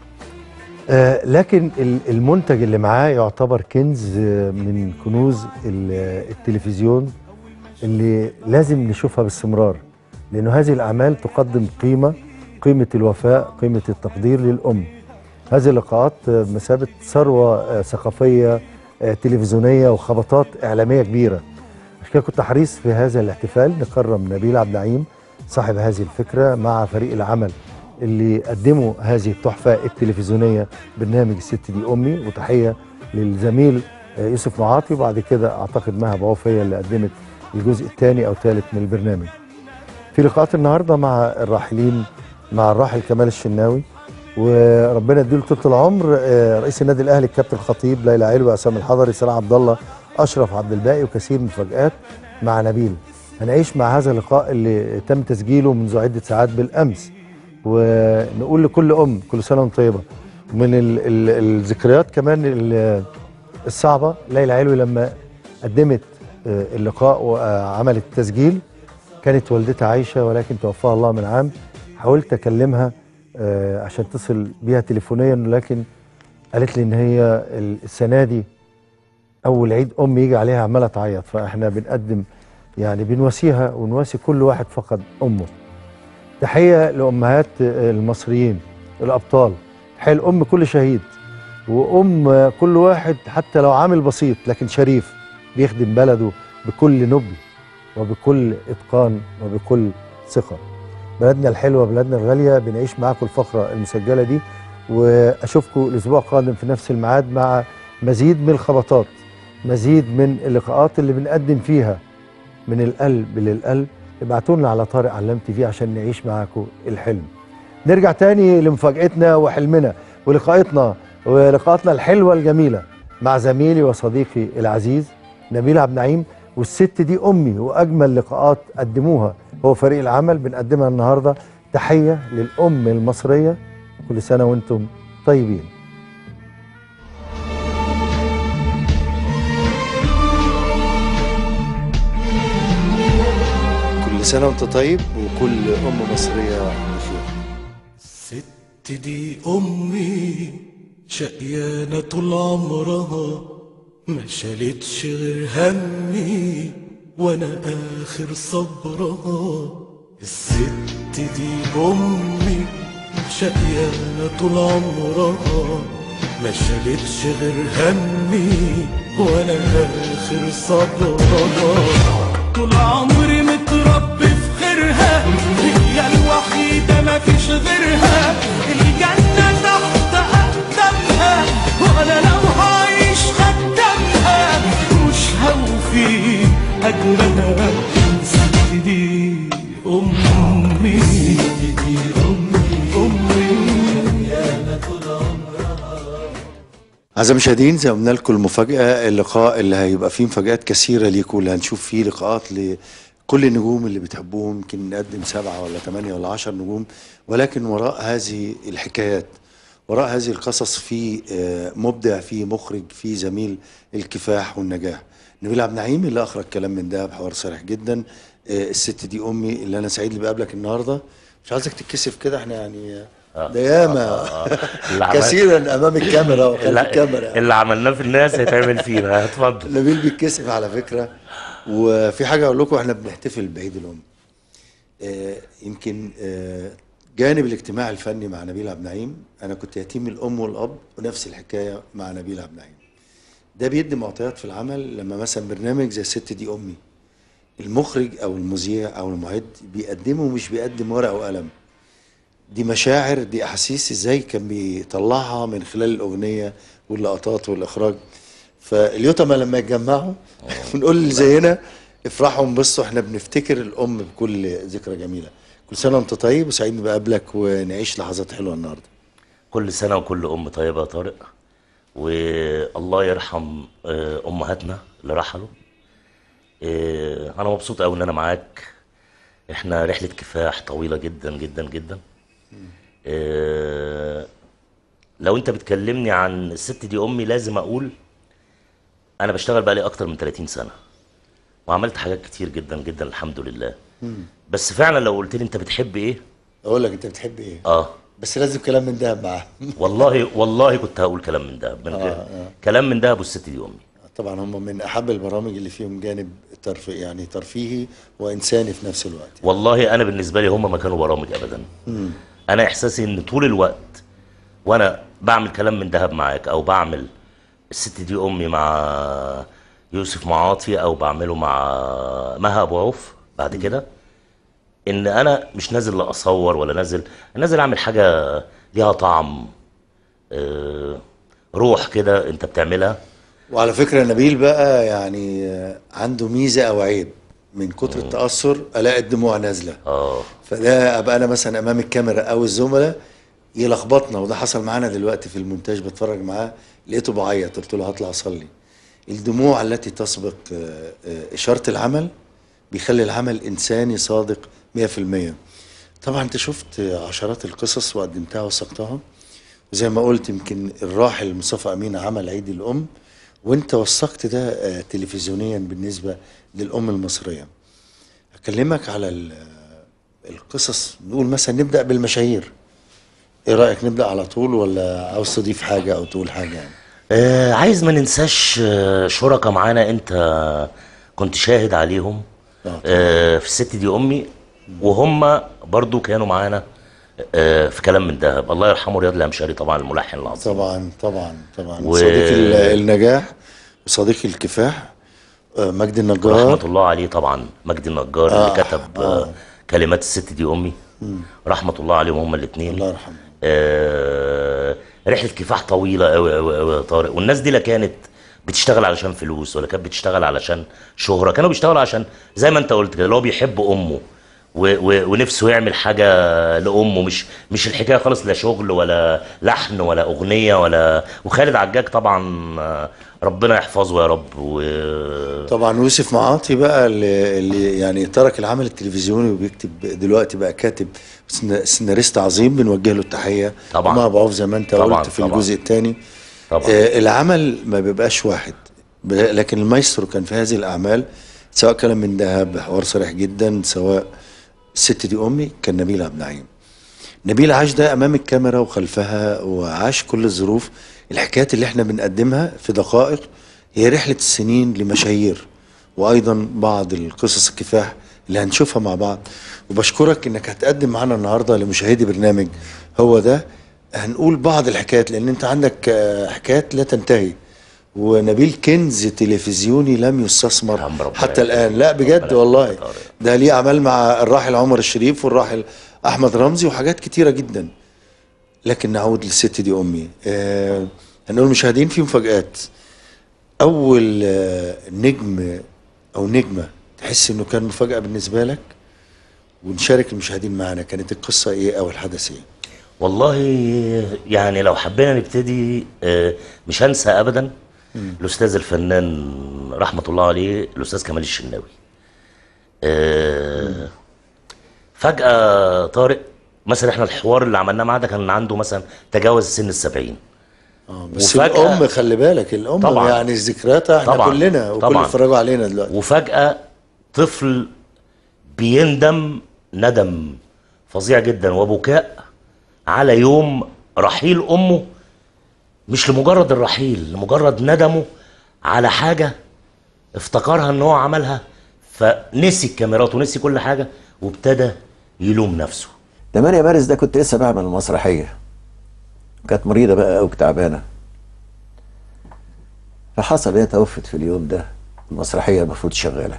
Speaker 1: آه لكن ال- المنتج اللي معاه يعتبر كنز آه، من كنوز ال- التلفزيون اللي لازم نشوفها باستمرار لأنه هذه الأعمال تقدم قيمة قيمة الوفاء قيمة التقدير للأم هذه اللقاءات آه، مثابة ثروة آه، ثقافية آه، تلفزيونية وخبطات إعلامية كبيرة عشان كده كنت حريص في هذا الاحتفال نكرم نبيل عبد النعيم صاحب هذه الفكرة مع فريق العمل اللي قدموا هذه التحفة التلفزيونية برنامج الست دي أمي وتحية للزميل آه، يوسف معاطي وبعد كده أعتقد مها بعوف هي اللي قدمت الجزء الثاني أو الثالث من البرنامج في لقاءات النهاردة مع الراحلين مع الراحل كمال الشناوي وربنا يديله طول العمر آه، رئيس النادي الاهلي الكابتن الخطيب ليلى علوي عصام الحضري سلام عبد الله اشرف عبد الباقي وكثير من المفاجات مع نبيل هنعيش مع هذا اللقاء اللي تم تسجيله منذ عده ساعات بالامس ونقول لكل ام كل سنه وانت طيبه من ال ال الذكريات كمان ال- الصعبه ليلى علوي لما قدمت آه، اللقاء وعملت تسجيل كانت والدتها عايشه ولكن توفاها الله من عام حاولت اكلمها آه، عشان اتصل بيها تليفونيا لكن قالت لي ان هي السنه دي اول عيد ام يجي عليها عماله تعيط فاحنا بنقدم يعني بنواسيها ونواسي كل واحد فقد امه تحيه لامهات المصريين الابطال تحيه لام كل شهيد وام كل واحد حتى لو عامل بسيط لكن شريف بيخدم بلده بكل نبل وبكل اتقان وبكل ثقه بلدنا الحلوه بلدنا الغاليه بنعيش معاكم الفقره المسجله دي واشوفكم الاسبوع القادم في نفس الميعاد مع مزيد من الخبطات مزيد من اللقاءات اللي بنقدم فيها من القلب للقلب ابعتوا لنا على طارق علمت فيه عشان نعيش معاكم الحلم نرجع تاني لمفاجأتنا وحلمنا ولقاءاتنا ولقاءاتنا الحلوة الجميلة مع زميلي وصديقي العزيز نبيل عبد النعيم والست دي أمي وأجمل لقاءات قدموها هو فريق العمل بنقدمها النهاردة تحية للأم المصرية كل سنة وانتم طيبين
Speaker 6: كل سنة وانت طيب وكل أم مصرية بخير
Speaker 12: ست دي أمي شقيانة طول عمرها ما شالتش غير همي وأنا آخر صبرها الست دي أمي شقيانة طول عمرها ما شالتش غير همي وأنا آخر صبرها طول عمري متربي في خيرها هي الوحيدة ما فيش غيرها الجنة تحت أقدامها وأنا لو هعيش خدامها مش هوفي أجرها ست دي أمي ست دي أمي أمي يا طول عمرها
Speaker 6: أعزائي المشاهدين زي ما قلنا لكم المفاجأة اللقاء اللي هيبقى فيه مفاجآت كثيرة ليكم اللي هنشوف فيه لقاءات لكل النجوم اللي بتحبوهم يمكن نقدم سبعة ولا ثمانية ولا عشر نجوم ولكن وراء هذه الحكايات وراء هذه القصص في آه، مبدع في مخرج في زميل الكفاح والنجاح نبيل عبد النعيم اللي أخرج كلام من ده بحوار صريح جدا آه، الست دي أمي اللي أنا سعيد اللي بقابلك النهاردة مش عايزك تتكسف كده احنا يعني ده ياما
Speaker 21: اللي عمل-
Speaker 6: كثيرا امام الكاميرا وخلف
Speaker 21: اللي-
Speaker 6: الكاميرا
Speaker 21: اللي عملناه في الناس هيتعمل فينا اتفضل
Speaker 6: نبيل بيتكسف على فكره وفي حاجه اقول لكم احنا بنحتفل بعيد الام آه، يمكن آه، جانب الاجتماع الفني مع نبيل عبد النعيم انا كنت يتيم الام والاب ونفس الحكايه مع نبيل عبد النعيم ده بيدي معطيات في العمل لما مثلا برنامج زي الست دي امي المخرج او المذيع او المعد بيقدمه مش بيقدم ورقه وقلم دي مشاعر دي احاسيس ازاي كان بيطلعها من خلال الاغنيه واللقطات والاخراج فاليوتما لما يتجمعوا ونقول اللي زينا افرحوا انبسطوا احنا بنفتكر الام بكل ذكرى جميله كل سنه وانت طيب وسعيد اني بقابلك ونعيش لحظات حلوه النهارده
Speaker 21: كل سنة وكل أم طيبة يا طارق والله يرحم آه، أمهاتنا اللي رحلوا آه، أنا مبسوط أوي إن أنا معاك إحنا رحلة كفاح طويلة جدا جدا جدا آه، لو أنت بتكلمني عن الست دي أمي لازم أقول أنا بشتغل بقالي أكتر من 30 سنة وعملت حاجات كتير جدا جدا الحمد لله بس فعلا لو قلت لي أنت بتحب إيه
Speaker 6: اقول لك انت بتحب ايه
Speaker 21: اه
Speaker 6: بس لازم كلام من ده معاه
Speaker 21: والله والله كنت هقول كلام من ده من
Speaker 6: آه،
Speaker 21: غير
Speaker 6: آه.
Speaker 21: كلام من ده ابو الست دي امي
Speaker 6: طبعا هم من احب البرامج اللي فيهم جانب ترفيه يعني ترفيهي وانساني في نفس الوقت
Speaker 21: والله انا بالنسبه لي هم ما كانوا برامج ابدا
Speaker 6: مم.
Speaker 21: انا احساسي ان طول الوقت وانا بعمل كلام من دهب معاك او بعمل الست دي امي مع يوسف معاطي او بعمله مع مها ابو عوف بعد كده ان انا مش نازل لا اصور ولا نازل نازل اعمل حاجه ليها طعم آه، روح كده انت بتعملها
Speaker 6: وعلى فكره نبيل بقى يعني آه، عنده ميزه او عيب من كتر التاثر الاقي الدموع نازله
Speaker 21: اه
Speaker 6: فده ابقى انا مثلا امام الكاميرا او الزملاء يلخبطنا وده حصل معانا دلوقتي في المونتاج بتفرج معاه لقيته بعيط قلت له هطلع اصلي الدموع التي تسبق آه، آه، اشاره العمل بيخلي العمل انساني صادق 100% طبعا انت شفت عشرات القصص وقدمتها وثقتها وزي ما قلت يمكن الراحل مصطفى امين عمل عيد الام وانت وثقت ده آه، تلفزيونيا بالنسبه للام المصريه اكلمك على ال- آه، القصص نقول مثلا نبدا بالمشاهير ايه رايك نبدا على طول ولا عاوز تضيف حاجه او تقول حاجه يعني
Speaker 21: آه عايز ما ننساش آه، شركاء معانا انت كنت شاهد عليهم آه في الست دي امي وهم برضو كانوا معانا آه في كلام من دهب الله يرحمه رياض الامشاري طبعا الملحن العظيم
Speaker 6: طبعا طبعا طبعا
Speaker 21: و-
Speaker 6: صديق ال- النجاح وصديق الكفاح آه، مجدي النجار
Speaker 21: رحمة الله عليه طبعا مجدي النجار
Speaker 6: آه،
Speaker 21: اللي كتب آه. كلمات الست دي امي
Speaker 6: مم.
Speaker 21: رحمة الله عليهم هما الاثنين
Speaker 6: الله يرحمه
Speaker 21: آه رحلة كفاح طويلة قوي قوي قوي يا طارق والناس دي لا كانت بتشتغل علشان فلوس ولا كانت بتشتغل علشان شهرة كانوا بيشتغلوا عشان زي ما انت قلت كده اللي هو بيحب امه و و ونفسه يعمل حاجة لأمه مش مش الحكاية خالص لا شغل ولا لحن ولا أغنية ولا وخالد عجاج طبعا آه، ربنا يحفظه يا رب و
Speaker 6: طبعا يوسف معاطي بقى اللي, اللي يعني ترك العمل التلفزيوني وبيكتب دلوقتي بقى كاتب سن- سيناريست عظيم بنوجه له التحيه
Speaker 21: طبعاً.
Speaker 6: وما بعوف زي ما انت
Speaker 21: طبعاً،
Speaker 6: قلت في
Speaker 21: طبعاً.
Speaker 6: الجزء الثاني
Speaker 21: طبعاً.
Speaker 6: آه العمل ما بيبقاش واحد ب- لكن المايسترو كان في هذه الاعمال سواء كلام من دهب حوار صريح جدا سواء الست دي امي كان نبيل عبد النعيم نبيل عاش ده امام الكاميرا وخلفها وعاش كل الظروف الحكايات اللي احنا بنقدمها في دقائق هي رحله السنين لمشاهير وايضا بعض القصص الكفاح اللي هنشوفها مع بعض وبشكرك انك هتقدم معانا النهارده لمشاهدي برنامج هو ده هنقول بعض الحكايات لان انت عندك آه، حكايات لا تنتهي ونبيل كنز تلفزيوني لم يستثمر حتى الان لا بجد والله ده ليه اعمال مع الراحل عمر الشريف والراحل احمد رمزي وحاجات كتيره جدا لكن نعود للست دي امي آه هنقول مشاهدين في مفاجات اول آه نجم او نجمه تحس انه كان مفاجاه بالنسبه لك ونشارك المشاهدين معنا كانت القصه ايه او الحدث ايه
Speaker 21: والله يعني لو حبينا نبتدي آه، مش هنسى ابدا الاستاذ الفنان رحمه الله عليه الاستاذ كمال الشناوي آه، فجاه طارق مثلا احنا الحوار اللي عملناه معاه ده كان عنده مثلا تجاوز سن السبعين
Speaker 6: بس الام خلي بالك الام
Speaker 21: طبعاً.
Speaker 6: يعني ذكرياتها احنا
Speaker 21: طبعاً.
Speaker 6: كلنا وكل
Speaker 21: طبعاً.
Speaker 6: اتفرجوا علينا دلوقتي
Speaker 21: وفجأة طفل بيندم ندم فظيع جدا وبكاء على يوم رحيل أمه مش لمجرد الرحيل لمجرد ندمه على حاجة افتكرها ان هو عملها فنسي الكاميرات ونسي كل حاجة وابتدى يلوم نفسه
Speaker 2: 8 مارس ده كنت لسه بعمل المسرحيه كانت مريضه بقى او تعبانه فحصل هي توفت في اليوم ده المسرحيه المفروض شغاله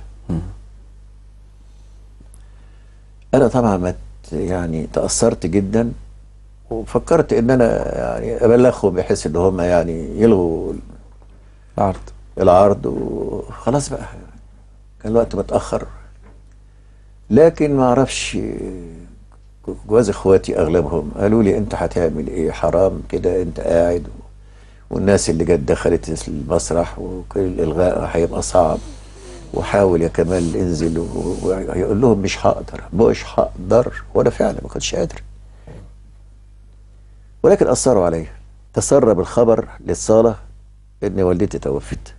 Speaker 2: انا طبعا ما ت- يعني تاثرت جدا وفكرت ان انا يعني ابلغهم بحيث ان هم يعني يلغوا العرض العرض وخلاص بقى كان الوقت متاخر لكن ما اعرفش جواز اخواتي اغلبهم قالوا لي انت هتعمل ايه حرام كده انت قاعد و... والناس اللي جت دخلت المسرح وكل الالغاء هيبقى صعب وحاول يا كمال انزل و- ويقول لهم مش هقدر مش هقدر وانا فعلا ما كنتش قادر ولكن اثروا عليا تسرب الخبر للصاله ان والدتي توفت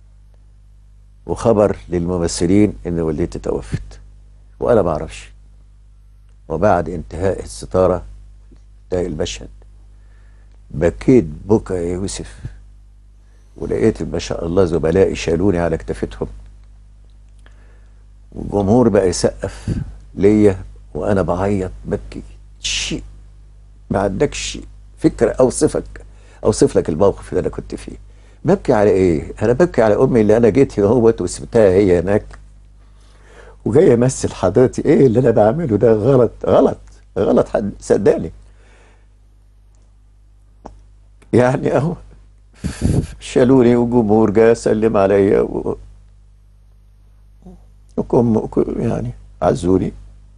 Speaker 2: وخبر للممثلين ان والدتي توفت وانا ما اعرفش وبعد انتهاء الستاره انتهاء المشهد بكيت بكى يا يوسف ولقيت ما شاء الله زملائي شالوني على كتفتهم والجمهور بقى يسقف ليا وانا بعيط ببكي شيء ما عندكش فكره اوصفك اوصف لك الموقف اللي انا كنت فيه ببكي على ايه؟ انا ببكي على امي اللي انا جيت اهوت وسبتها هي هناك وجاي امثل حضرتي ايه اللي انا بعمله ده غلط غلط غلط حد صدقني يعني اهو شالوني والجمهور جه سلم عليا و... وكم وك- يعني عزوني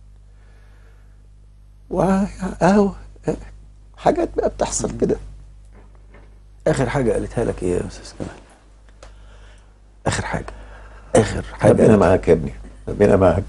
Speaker 2: واهو حاجات بقى بتحصل كده اخر حاجه قالتها لك ايه يا استاذ كمال اخر حاجه اخر حاجه ربنا معاك يا ابني ربنا معاك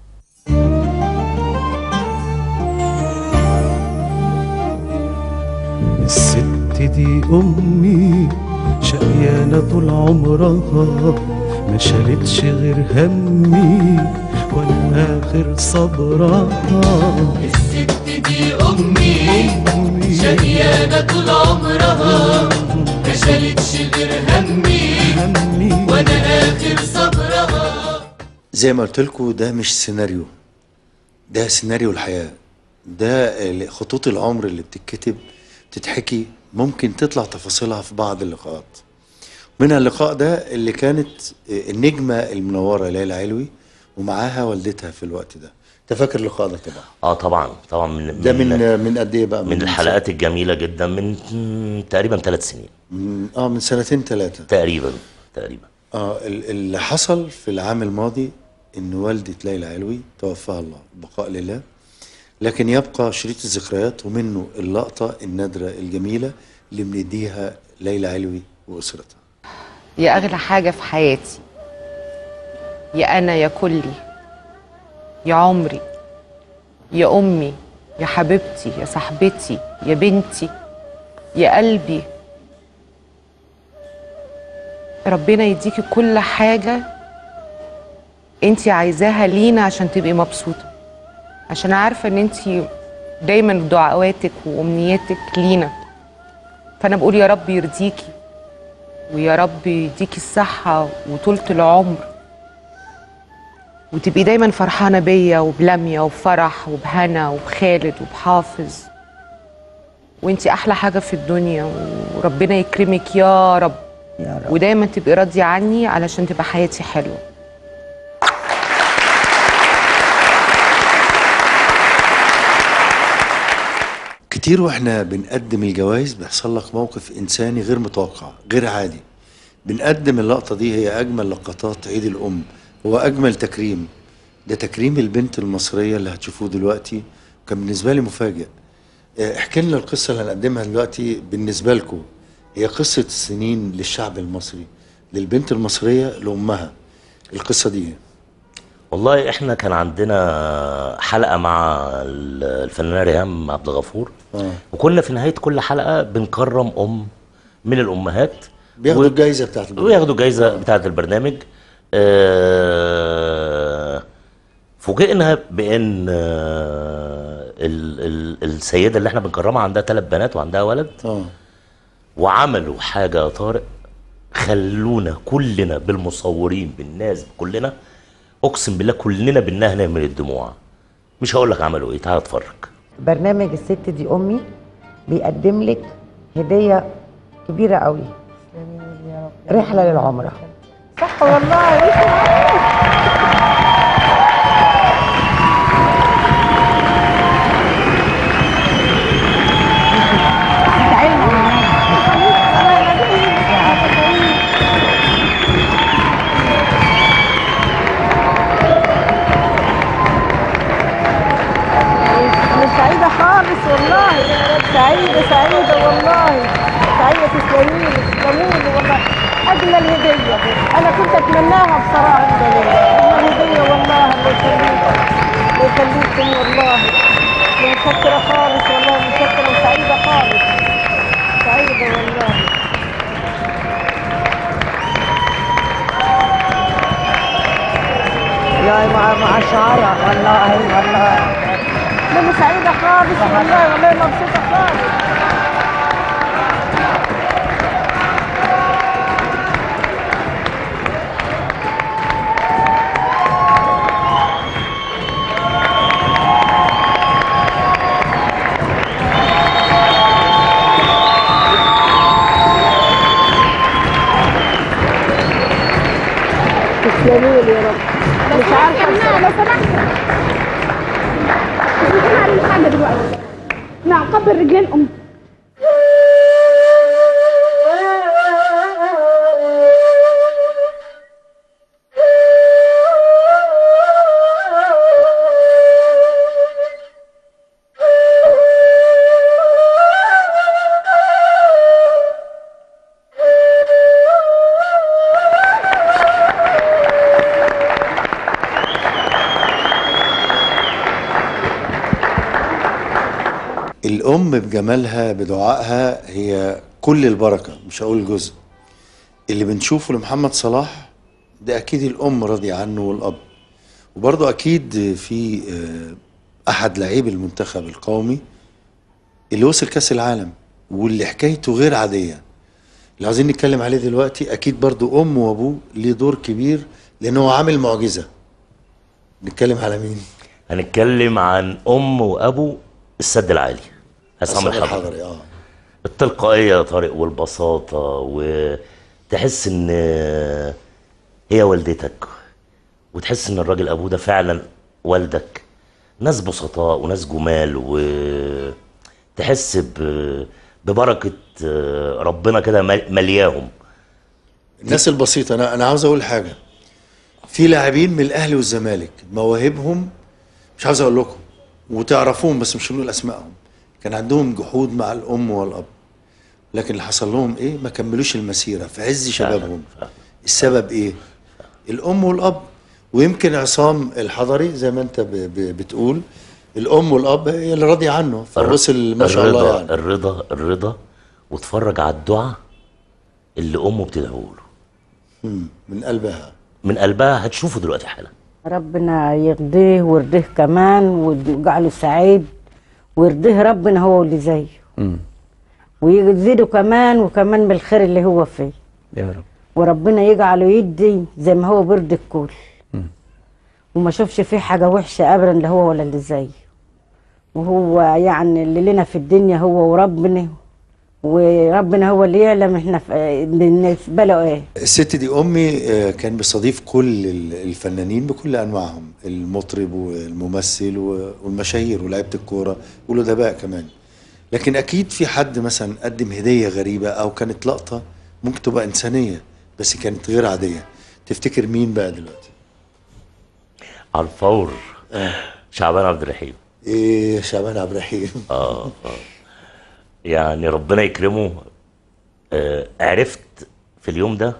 Speaker 12: الست دي أمي شقيانة طول عمرها ما شالتش غير همي وأنا آخر صبرها
Speaker 4: الست دي أمي شقيانة طول عمرها ما شالتش غير همي وأنا آخر صبرها
Speaker 6: زي ما قلت لكم ده مش سيناريو ده سيناريو الحياة ده ال- خطوط العمر اللي بتتكتب تتحكي ممكن تطلع تفاصيلها في بعض اللقاءات منها اللقاء ده اللي كانت النجمة المنورة ليلى علوي ومعاها والدتها في الوقت ده انت فاكر اللقاء ده طبعا
Speaker 21: اه طبعا طبعا من
Speaker 6: ده من من قد ايه بقى
Speaker 21: من الحلقات الجميلة جدا من مم، تقريبا ثلاث سنين
Speaker 6: من اه من سنتين ثلاثة
Speaker 21: تقريبا تقريبا
Speaker 6: اه ال- اللي حصل في العام الماضي ان والدة ليلى علوي توفاها الله بقاء لله لكن يبقى شريط الذكريات ومنه اللقطة النادرة الجميلة اللي بنديها ليلى علوي وأسرتها
Speaker 22: يا أغلى حاجة في حياتي يا أنا يا كلي يا عمري يا أمي يا حبيبتي يا صاحبتي يا بنتي يا قلبي ربنا يديكي كل حاجة انت عايزاها لينا عشان تبقي مبسوطه عشان عارفه ان انت دايما دعواتك وامنياتك لينا فانا بقول يا رب يرضيكي ويا رب يديكي الصحه وطولة العمر وتبقي دايما فرحانه بيا وبلميا وبفرح وبهنا وبخالد وبحافظ وانتي احلى حاجه في الدنيا وربنا يكرمك يا رب
Speaker 3: يا رب
Speaker 22: ودايما تبقي راضيه عني علشان تبقى حياتي حلوه
Speaker 6: كتير واحنا بنقدم الجوائز بيحصل لك موقف انساني غير متوقع غير عادي بنقدم اللقطة دي هي أجمل لقطات عيد الأم هو أجمل تكريم ده تكريم البنت المصرية اللي هتشوفوه دلوقتي كان بالنسبة لي مفاجئ آه، احكي لنا القصة اللي هنقدمها دلوقتي بالنسبة لكم هي قصة السنين للشعب المصري للبنت المصرية لأمها القصة دي إيه؟
Speaker 21: والله احنا كان عندنا حلقه مع ال- الفنانه ريهام عبد الغفور
Speaker 6: آه.
Speaker 21: وكنا في نهايه كل حلقه بنكرم ام من الامهات
Speaker 6: بياخدوا الجايزة بتاعت البنت.
Speaker 21: وياخدوا الجايزه بتاعت البرنامج آه، فوجئنا بان آه، ال ال السيده اللي احنا بنكرمها عندها ثلاث بنات وعندها ولد
Speaker 6: اه
Speaker 21: وعملوا حاجه يا طارق خلونا كلنا بالمصورين بالناس كلنا اقسم بالله كلنا بننهنه من الدموع مش هقول لك عملوا ايه تعال اتفرج
Speaker 3: برنامج الست دي امي بيقدم لك هديه كبيره قوي رحله للعمره صح والله
Speaker 5: أنا سعيدة خالص والله سعيدة سعيدة والله سعيدة تسلميلي تسلميلي والله أجمل هدية أنا كنت أتمناها بصراحة أجمل هدية والله الله يخليكم الله يخليكم والله متشكرة خالص والله متشكرة وسعيدة خالص سعيدة والله
Speaker 3: يا مع مع شعرة والله والله
Speaker 5: أنا سعيدة خالص والله والله مبسوطة خالص تسلميلي يا رب مش عارفة
Speaker 23: لو سمحت نعمل حاجة دلوقتي نعقبل رجلين أم
Speaker 6: الأم بجمالها بدعائها هي كل البركة مش هقول جزء اللي بنشوفه لمحمد صلاح ده أكيد الأم راضية عنه والأب وبرضه أكيد في آه، أحد لاعبي المنتخب القومي اللي وصل كأس العالم واللي حكايته غير عادية اللي عايزين نتكلم عليه دلوقتي أكيد برضه أمه وأبوه ليه دور كبير لأن هو عامل معجزة نتكلم على مين؟
Speaker 21: هنتكلم عن ام وابو السد العالي عصام
Speaker 6: عصام
Speaker 21: الحضري
Speaker 6: الحضري اه
Speaker 21: التلقائيه يا طارق والبساطه وتحس ان هي والدتك وتحس ان الراجل ابوه ده فعلا والدك ناس بسطاء وناس جمال وتحس ب- ببركه ربنا كده مل- ملياهم
Speaker 6: الناس البسيطة أنا أنا عاوز أقول حاجة في لاعبين من الأهلي والزمالك مواهبهم مش عاوز أقول لكم وتعرفوهم بس مش هنقول أسمائهم كان عندهم جحود مع الأم والأب لكن اللي حصل لهم إيه ما كملوش المسيرة في عز شبابهم السبب إيه الأم والأب ويمكن عصام الحضري زي ما أنت ب- ب- بتقول الأم والأب هي اللي راضية عنه فوصل ما شاء الله
Speaker 21: الرضا
Speaker 6: يعني
Speaker 21: الرضا الرضا واتفرج على الدعاء اللي امه بتدعوه له
Speaker 6: مم، من قلبها
Speaker 21: من قلبها هتشوفه دلوقتي حالا
Speaker 8: ربنا يرضيه ويرضيه كمان ويجعله سعيد ويرضيه ربنا هو اللي زيه ويزيده كمان وكمان بالخير اللي هو فيه
Speaker 9: يا رب
Speaker 8: وربنا يجعله يدي زي ما هو بيرضي الكل وما شوفش فيه حاجة وحشة أبدا لا هو ولا اللي زيه وهو يعني اللي لنا في الدنيا هو وربنا وربنا هو اللي يعلم احنا في- بالنسبة له ايه
Speaker 6: الست دي امي آه، كان بيستضيف كل ال- الفنانين بكل انواعهم المطرب والممثل و- والمشاهير ولاعيبه الكوره والادباء كمان لكن اكيد في حد مثلا قدم هديه غريبه او كانت لقطه ممكن تبقى انسانيه بس كانت غير عاديه تفتكر مين بقى دلوقتي
Speaker 21: على الفور شعبان عبد الرحيم
Speaker 6: ايه شعبان عبد الرحيم
Speaker 21: اه آه. يعني ربنا يكرمه آه عرفت في اليوم ده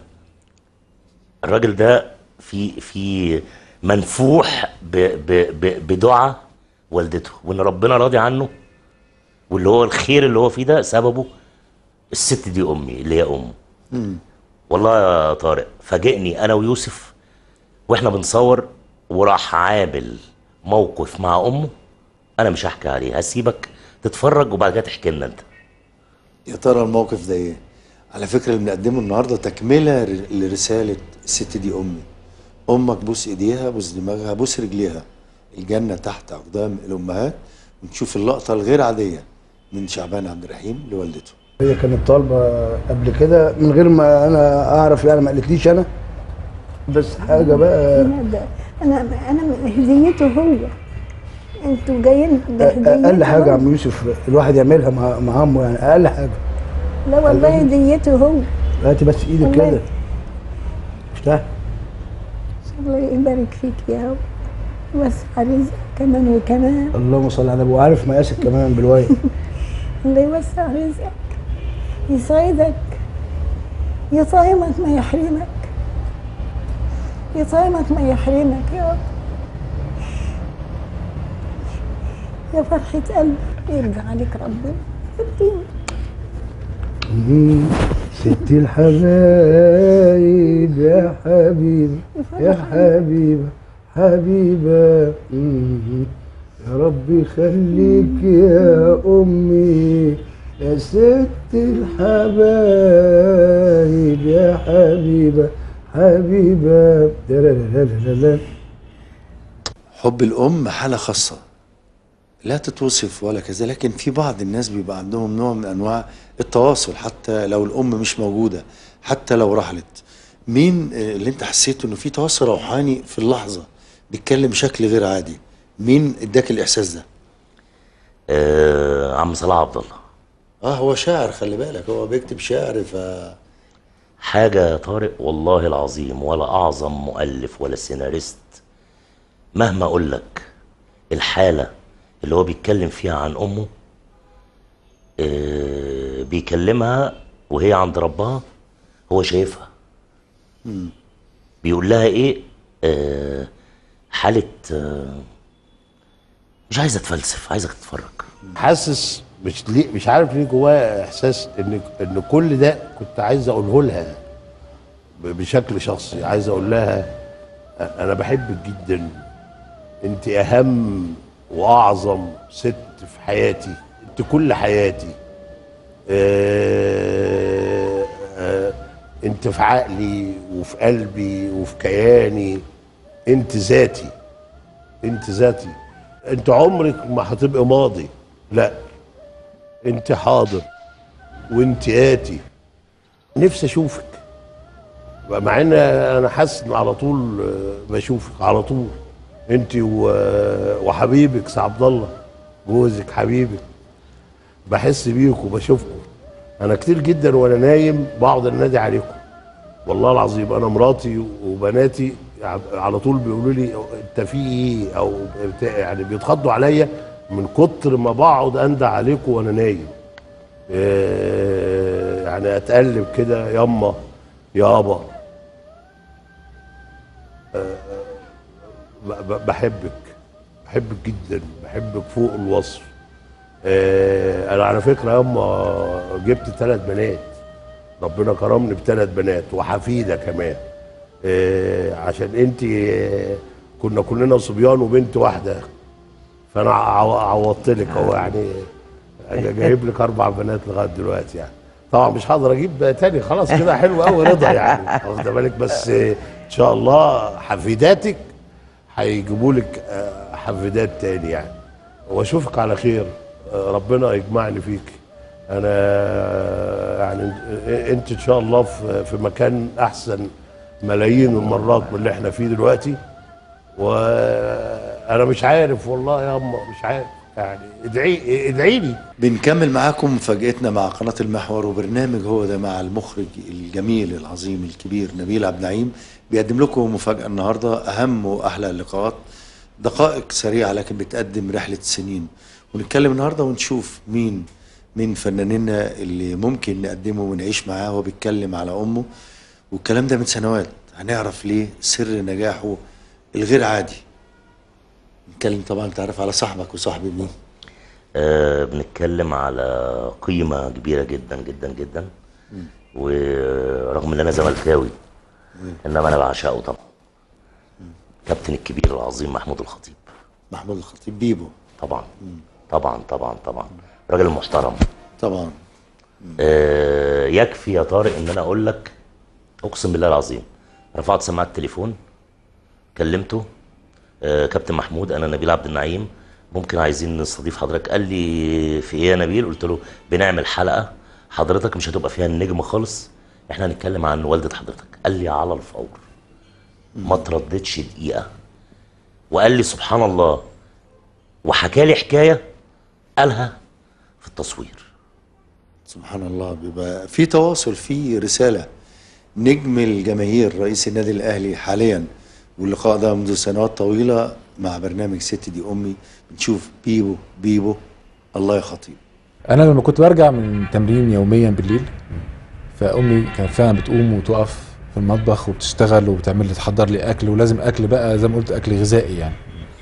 Speaker 21: الراجل ده في في منفوح ب ب ب بدعاء والدته وان ربنا راضي عنه واللي هو الخير اللي هو فيه ده سببه الست دي امي اللي هي امه والله يا طارق فاجئني انا ويوسف واحنا بنصور وراح عامل موقف مع امه انا مش هحكي عليه هسيبك تتفرج وبعد كده تحكي لنا انت
Speaker 6: يا ترى الموقف ده ايه على فكره اللي بنقدمه النهارده تكمله ر- لرساله الست دي امي امك بوس ايديها بوس دماغها بوس رجليها الجنه تحت اقدام الامهات ونشوف اللقطه الغير عاديه من شعبان عبد الرحيم لوالدته
Speaker 11: هي كانت طالبه قبل كده من غير ما انا اعرف يعني ما قالتليش انا بس حاجه بقى
Speaker 23: انا ده انا انا هديته هو انتوا جايين ده هديته
Speaker 11: اقل حاجه يا
Speaker 23: هو.
Speaker 11: عم يوسف الواحد يعملها مع مع عمه يعني اقل حاجه
Speaker 23: لا والله هديته هو
Speaker 11: هاتي بس ايدك
Speaker 23: والله.
Speaker 11: كده افتح
Speaker 23: الله يبارك فيك يا رب وسع رزقك كمان وكمان
Speaker 11: اللهم صل على ابو عارف مقاسك كمان بالواي
Speaker 23: الله يوسع رزقك يسعدك يطعمك ما يحرمك يطعمك ما يحرمك يا رب يا فرحة قلبي يرجع عليك ربنا
Speaker 11: مم. ست الحبايب يا حبيبي يا حبيبة حبيبة مم. يا رب يخليك يا أمي يا ست الحبايب يا حبيبة حبيبة دلالالالالال.
Speaker 6: حب الام حاله خاصه لا تتوصف ولا كذا لكن في بعض الناس بيبقى عندهم نوع من انواع التواصل حتى لو الام مش موجوده حتى لو رحلت مين آه، اللي انت حسيت انه في تواصل روحاني في اللحظه بيتكلم بشكل غير عادي مين اداك الاحساس ده
Speaker 21: آه عم صلاح عبد الله
Speaker 6: اه هو شاعر خلي بالك هو بيكتب شعر ف
Speaker 21: حاجة يا طارق والله العظيم ولا أعظم مؤلف ولا سيناريست مهما أقول لك الحالة اللي هو بيتكلم فيها عن أمه آه، بيكلمها وهي عند ربها هو شايفها بيقول لها إيه آه، حالة آه، مش عايز أتفلسف عايزك تتفرج
Speaker 24: حاسس مش ليه مش عارف ليه جوايا احساس ان ان كل ده كنت عايز اقوله لها ب- بشكل شخصي عايز اقول لها أ- انا بحبك جدا انت اهم واعظم ست في حياتي انت كل حياتي آه، آه، انت في عقلي وفي قلبي وفي كياني انت ذاتي انت ذاتي انت عمرك ما هتبقى ماضي لا انت حاضر وانت آتي نفسي اشوفك مع ان انا حاسس ان على طول آه، بشوفك على طول انت و- وحبيبك سي عبد الله جوزك حبيبك بحس بيكم وبشوفكم انا كتير جدا وانا نايم بقعد انادي عليكم والله العظيم انا مراتي وبناتي على طول بيقولوا لي انت في ايه او بتاع يعني بيتخضوا عليا من كتر ما بقعد اندى عليكم وانا نايم إيه يعني اتقلب كده ياما يابا آه، ب- ب- بحبك بحبك جدا بحبك فوق الوصف آه، انا على فكره ياما جبت ثلاث بنات ربنا كرمني بثلاث بنات وحفيده كمان آه، عشان انت آه، كنا كلنا صبيان وبنت واحده فانا عو- عوضت لك اهو يعني جايب لك اربع بنات لغايه دلوقتي يعني طبعا مش هقدر اجيب تاني خلاص كده حلو قوي رضا يعني واخده بالك بس ان شاء الله حفيداتك هيجيبوا لك آه، حفيدات تاني يعني واشوفك على خير آه، ربنا يجمعني فيك انا آه، يعني انت ان شاء الله في في مكان احسن ملايين المرات من اللي احنا فيه دلوقتي وانا مش عارف والله يا اما مش عارف يعني ادعي ادعي لي
Speaker 6: بنكمل معاكم مفاجأتنا مع قناة المحور وبرنامج هو ده مع المخرج الجميل العظيم الكبير نبيل عبد النعيم بيقدم لكم مفاجأة النهاردة أهم وأحلى اللقاءات دقائق سريعة لكن بتقدم رحلة سنين ونتكلم النهاردة ونشوف مين من فنانينا اللي ممكن نقدمه ونعيش معاه وهو بيتكلم على أمه والكلام ده من سنوات هنعرف ليه سر نجاحه الغير عادي نتكلم طبعا تعرف على صاحبك وصاحبي مين
Speaker 21: آه بنتكلم على قيمة كبيرة جدا جدا جدا ورغم ان انا زملكاوي انما انا بعشقه طبعا كابتن الكبير العظيم محمود الخطيب
Speaker 6: محمود الخطيب بيبو
Speaker 21: طبعا طبعا طبعا طبعا راجل محترم
Speaker 6: طبعا
Speaker 21: آه يكفي يا طارق ان انا اقول لك اقسم بالله العظيم رفعت سماعه التليفون كلمته آه كابتن محمود انا نبيل عبد النعيم ممكن عايزين نستضيف حضرتك قال لي في ايه يا نبيل قلت له بنعمل حلقه حضرتك مش هتبقى فيها النجم خالص احنا هنتكلم عن والده حضرتك قال لي على الفور ما ترددش دقيقه وقال لي سبحان الله وحكى لي حكايه قالها في التصوير
Speaker 6: سبحان الله بيبقى في تواصل في رسالة نجم الجماهير رئيس النادي الأهلي حاليا واللقاء ده منذ سنوات طويلة مع برنامج ست دي أمي بنشوف بيبو بيبو الله يا خطيب
Speaker 7: انا لما كنت برجع من تمرين يوميا بالليل فامي كانت فعلا بتقوم وتقف في المطبخ وبتشتغل وبتعمل لي تحضر لي اكل ولازم اكل بقى زي ما قلت اكل غذائي يعني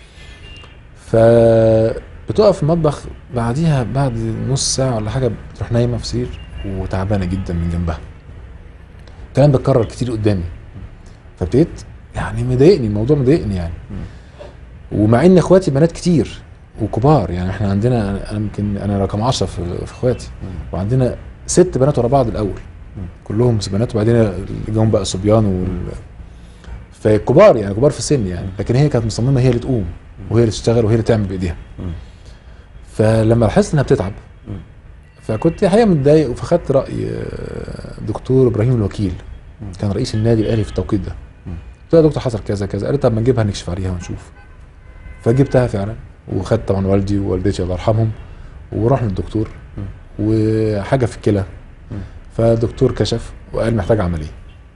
Speaker 7: فبتقف في المطبخ بعديها بعد نص ساعه ولا حاجه بتروح نايمه في سرير وتعبانه جدا من جنبها الكلام بيتكرر كتير قدامي فابتديت يعني مضايقني الموضوع مضايقني يعني ومع ان اخواتي بنات كتير وكبار يعني احنا عندنا انا يمكن انا رقم 10 في في اخواتي وعندنا ست بنات ورا بعض الاول كلهم بنات وبعدين اللي جم بقى صبيان وال فكبار يعني كبار في السن يعني لكن هي كانت مصممه هي اللي تقوم وهي اللي تشتغل وهي اللي تعمل بايديها فلما لاحظت انها بتتعب فكنت الحقيقه متضايق فخدت راي آه، دكتور ابراهيم الوكيل كان رئيس النادي الاهلي في التوقيت ده قلت له يا دكتور حصل كذا كذا قال لي طب ما نجيبها نكشف عليها ونشوف فجبتها فعلا وخدت طبعا والدي ووالدتي الله يرحمهم ورحنا للدكتور وحاجه في الكلى فالدكتور كشف وقال محتاج عمليه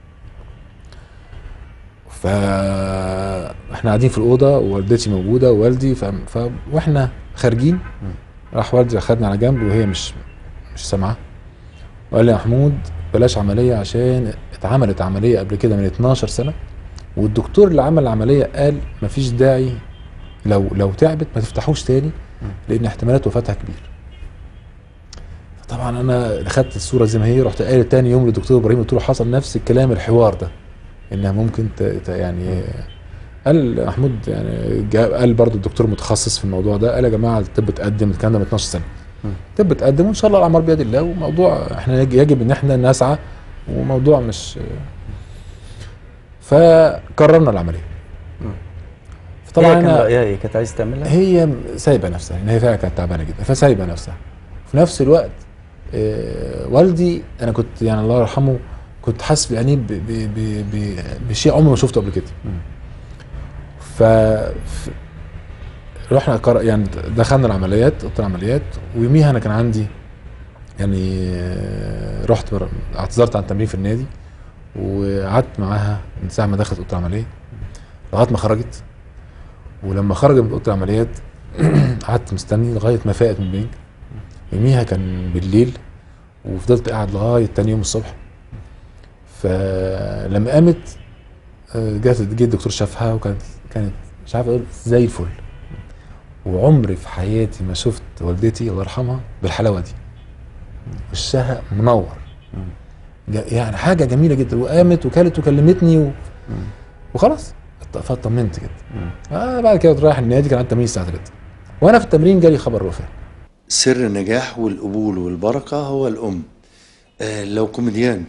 Speaker 7: فاحنا قاعدين في الاوضه ووالدتي موجوده ووالدي ف... ف... واحنا خارجين راح والدي اخدنا على جنب وهي مش مش سامعه وقال لي يا محمود بلاش عمليه عشان اتعملت عمليه قبل كده من 12 سنه والدكتور اللي عمل العمليه قال مفيش داعي لو لو تعبت ما تفتحوش تاني لان احتمالات وفاتها كبير طبعا انا خدت الصوره زي ما هي رحت قايل تاني يوم للدكتور ابراهيم قلت له حصل نفس الكلام الحوار ده انها ممكن ت... ت... يعني قال محمود يعني جا... قال برضو الدكتور متخصص في الموضوع ده قال يا جماعه الطب اتقدم الكلام ده من 12 سنه الطب اتقدم وان شاء الله الاعمار بيد الله وموضوع احنا يج- يجب ان احنا نسعى وموضوع مش فقررنا العمليه
Speaker 9: طبعا
Speaker 7: فطبعا
Speaker 9: هي كان
Speaker 7: أنا-
Speaker 9: رايها ايه كانت عايزه تعملها
Speaker 7: هي سايبه نفسها لان هي فعلا كانت تعبانه جدا فسايبه نفسها في نفس الوقت آه، والدي انا كنت يعني الله يرحمه كنت حاسس بعينيه ب- ب- ب- ب- بشيء عمري ما شفته قبل كده ف ف- رحنا قر- يعني دخلنا العمليات اوضه العمليات ويوميها انا كان عندي يعني آه، رحت بر- اعتذرت عن التمرين في النادي وقعدت معاها من ساعه ما دخلت اوضه العمليه لغايه ما خرجت ولما خرجت من اوضه العمليات قعدت مستني لغايه ما فاقت من البنج يوميها كان بالليل وفضلت قاعد لغايه تاني يوم الصبح فلما قامت آه، جت جه الدكتور شافها وكانت كانت مش عارف اقول زي الفل وعمري في حياتي ما شفت والدتي الله يرحمها بالحلاوه دي وشها منور جا- يعني حاجه جميله جدا وقامت وكلت وكلمتني و... وخلاص فاطمنت كده آه بعد كده رايح النادي كان عندي تمرين الساعه 3 وانا في التمرين جالي خبر وفاه
Speaker 1: سر النجاح والقبول والبركة هو الأم آه لو كوميديان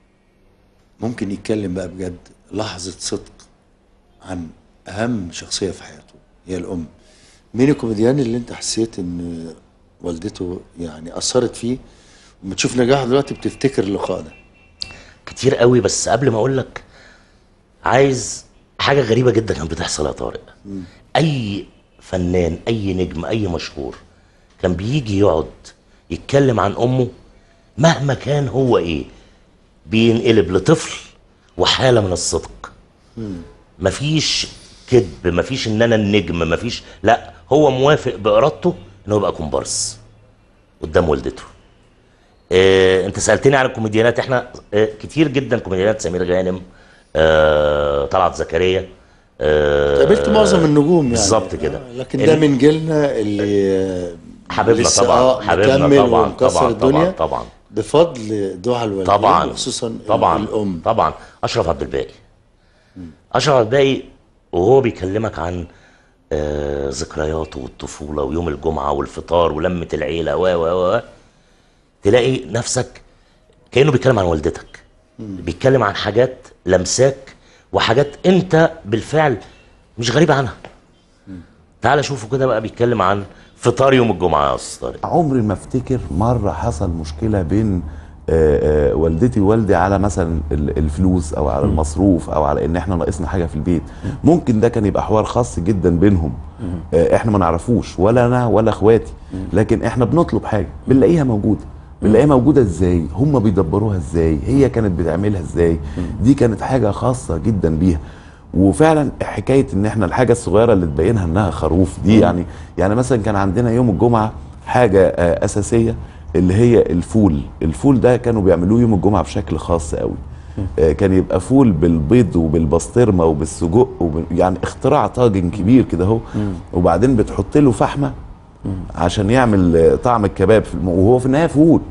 Speaker 1: ممكن يتكلم بقى بجد لحظة صدق عن أهم شخصية في حياته هي الأم مين الكوميديان اللي أنت حسيت إن والدته يعني أثرت فيه وما تشوف نجاحه دلوقتي بتفتكر اللقاء ده
Speaker 21: كتير قوي بس قبل ما اقول لك عايز حاجه غريبه جدا كانت بتحصل يا طارق اي فنان اي نجم اي مشهور كان بيجي يقعد يتكلم عن امه مهما كان هو ايه بينقلب لطفل وحاله من الصدق مفيش كذب مفيش ان انا النجم مفيش لا هو موافق بارادته انه يبقى كومبارس قدام والدته آه، انت سالتني عن الكوميديانات احنا آه، كتير جدا كوميديانات سمير غانم آه، طلعت زكريا آه،
Speaker 1: قابلت معظم النجوم يعني
Speaker 21: بالظبط كده
Speaker 1: لكن ده من جيلنا اللي
Speaker 21: حبيبنا
Speaker 1: لسه
Speaker 21: طبعا
Speaker 1: آه
Speaker 21: حبيبنا
Speaker 1: مكمل
Speaker 21: طبعا
Speaker 1: ومكسر
Speaker 21: طبعا
Speaker 1: الدنيا
Speaker 21: طبعا طبعا
Speaker 1: بفضل دعاء الوالدين
Speaker 21: طبعا
Speaker 1: وخصوصا
Speaker 21: طبعا
Speaker 1: الام
Speaker 21: طبعا اشرف عبد الباقي اشرف عبد الباقي وهو بيكلمك عن آه، ذكرياته والطفوله ويوم الجمعه والفطار ولمه العيله و و و تلاقي نفسك كانه بيتكلم عن والدتك بيتكلم عن حاجات لمساك وحاجات انت بالفعل مش غريبه عنها تعال شوفوا كده بقى بيتكلم عن فطار يوم الجمعه يا استاذ طارق
Speaker 13: عمري ما افتكر مره حصل مشكله بين آه، آه، والدتي ووالدي على مثلا ال- الفلوس او على المصروف او على ان احنا ناقصنا حاجه في البيت ممكن ده كان يبقى حوار خاص جدا بينهم آه، احنا ما نعرفوش ولا انا ولا اخواتي لكن احنا بنطلب حاجه بنلاقيها موجوده بنلاقيها موجوده ازاي هم بيدبروها ازاي هي كانت بتعملها ازاي دي كانت حاجه خاصه جدا بيها وفعلا حكايه ان احنا الحاجه الصغيره اللي تبينها انها خروف دي يعني يعني مثلا كان عندنا يوم الجمعه حاجه آه، اساسيه اللي هي الفول الفول ده كانوا بيعملوه يوم الجمعه بشكل خاص قوي آه، كان يبقى فول بالبيض وبالبسطرمه وبالسجق وب... يعني اختراع طاجن كبير كده اهو وبعدين بتحط له فحمه عشان يعمل آه، طعم الكباب في الم... وهو في النهايه فول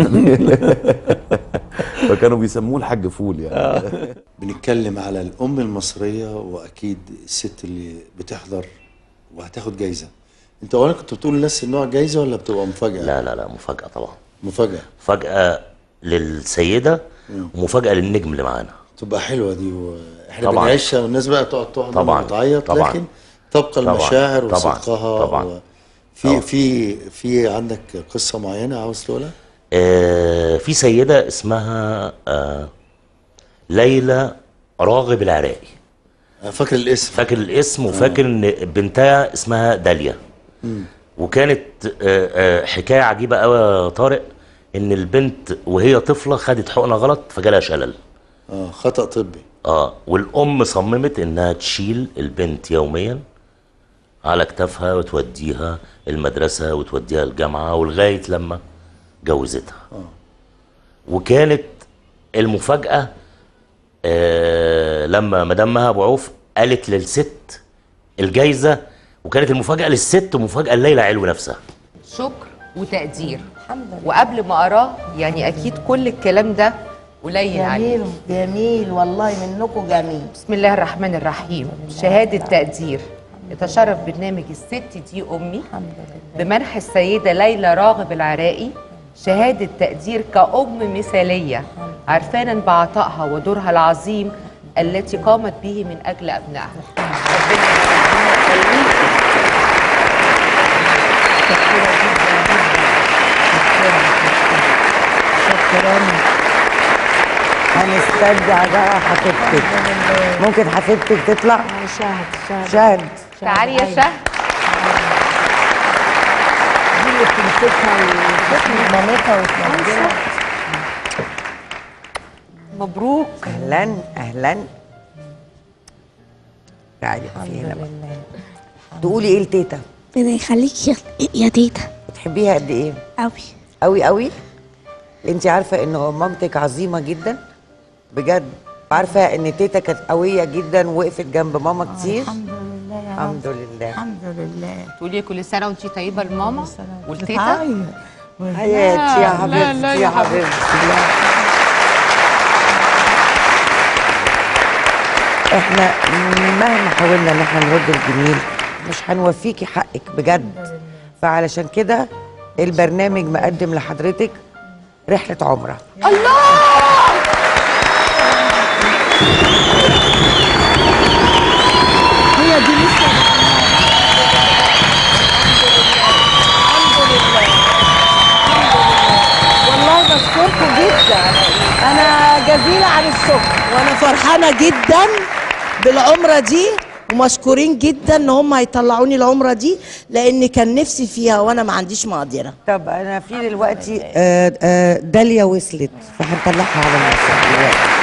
Speaker 13: فكانوا بيسموه الحاج فول يعني
Speaker 1: بنتكلم على الام المصريه واكيد الست اللي بتحضر وهتاخد جايزه انت اولا كنت بتقول للناس النوع جايزه ولا بتبقى مفاجاه
Speaker 21: لا لا لا مفاجاه طبعا
Speaker 1: مفاجاه
Speaker 21: مفاجاه للسيده ومفاجاه للنجم اللي معانا
Speaker 1: تبقى حلوه دي واحنا
Speaker 21: طبعاً.
Speaker 1: بنعيشها والناس بقى تقعد تحضن
Speaker 21: طبعاً.
Speaker 1: وتعيط
Speaker 21: طبعاً.
Speaker 1: لكن تبقى
Speaker 21: طبعاً.
Speaker 1: المشاعر
Speaker 21: طبعاً.
Speaker 1: وصدقها
Speaker 21: طبعاً.
Speaker 1: و... في في في عندك قصه معينه عاوز تقولها؟
Speaker 21: آه في سيده اسمها آه ليلى راغب العراقي
Speaker 1: فاكر الاسم
Speaker 21: فاكر الاسم وفاكر ان بنتها اسمها داليا
Speaker 1: مم.
Speaker 21: وكانت آه، آه، حكايه عجيبه قوي يا طارق ان البنت وهي طفله خدت حقنه غلط فجالها شلل
Speaker 1: اه خطا طبي
Speaker 21: اه والام صممت انها تشيل البنت يوميا على كتافها وتوديها المدرسه وتوديها الجامعه ولغايه لما جوزتها وكانت المفاجاه آه لما مدام مها ابو عوف قالت للست الجايزه وكانت المفاجاه للست ومفاجاه ليلى علو نفسها
Speaker 22: شكر وتقدير وقبل ما اقراه يعني اكيد كل الكلام ده قليل عليه
Speaker 3: جميل جميل والله منكم جميل
Speaker 22: بسم الله الرحمن الرحيم شهادة تقدير يتشرف برنامج الست دي أمي بمنح السيدة ليلى راغب العراقي شهادة تقدير كأم مثالية عرفانا بعطائها ودورها العظيم التي قامت به من أجل أبنائها
Speaker 3: شكرا هنسترجع بقى حفيدتك ممكن حفيدتك تطلع شهد شهد شهد
Speaker 22: تعالي يا شهد
Speaker 3: دي اللي بتمسكها وتحمي مامتها وتنزلها
Speaker 22: مبروك
Speaker 3: اهلا اهلا تعالي في هنا بقى تقولي ايه لتيتا
Speaker 14: ربنا يخليك يا, يا تيتا
Speaker 3: بتحبيها قد ايه
Speaker 14: قوي
Speaker 3: قوي قوي انت عارفه ان مامتك عظيمه جدا بجد عارفه ان تيتا كانت قويه جدا وقفت جنب ماما كتير
Speaker 14: الحمد لله يا
Speaker 3: الحمد
Speaker 14: رب
Speaker 3: لله
Speaker 14: الحمد لله
Speaker 22: تقولي كل سنة وانتي طيبة لماما والتيتا
Speaker 14: بتعيط.
Speaker 3: حياتي يا
Speaker 22: لا، لا،
Speaker 3: حبيبتي
Speaker 22: لا
Speaker 3: يا
Speaker 22: يا
Speaker 3: حبيبتي احنا مهما حاولنا ان احنا نرد الجميل مش هنوفيكي حقك بجد فعلشان كده البرنامج مقدم لحضرتك رحلة عمرة
Speaker 5: هي دي لسه والله بشكركم جدا انا جزيله عن الشكر
Speaker 15: وانا فرحانه جدا بالعمره دي ومشكورين جدا ان هم هيطلعوني العمره دي لان كان نفسي فيها وانا ما عنديش مقدره
Speaker 3: طب انا في دلوقتي آه آه داليا وصلت فهنطلعها على المسرح دلوقتي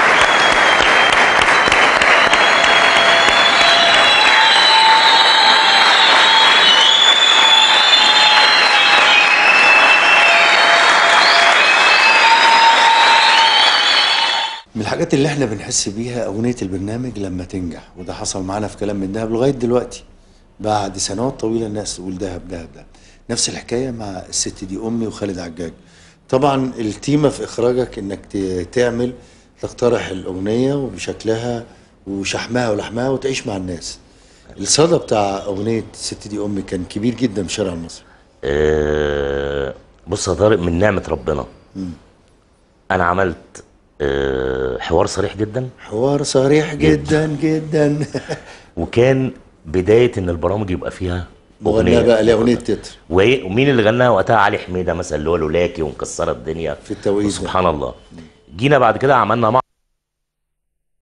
Speaker 1: من الحاجات اللي احنا بنحس بيها أغنية البرنامج لما تنجح وده حصل معانا في كلام من دهب لغاية دلوقتي بعد سنوات طويلة الناس تقول دهب دهب دهب نفس الحكاية مع الست دي أمي وخالد عجاج طبعا التيمة في إخراجك إنك ت- تعمل تقترح الأغنية وبشكلها وشحمها ولحمها وتعيش مع الناس الصدى بتاع أغنية الست دي أمي كان كبير جدا في شارع مصر
Speaker 21: آه، بص يا طارق من نعمة ربنا أنا عملت آه، حوار صريح جدا
Speaker 1: حوار صريح جدا جدا
Speaker 21: وكان بداية إن البرامج يبقى فيها
Speaker 1: مغنية بقى لأغنية تتر
Speaker 21: وإيه ومين اللي غناها وقتها علي حميدة مثلا اللي هو لولاكي ومكسرة الدنيا
Speaker 1: في التوقيت
Speaker 21: سبحان الله جينا بعد كده عملنا مع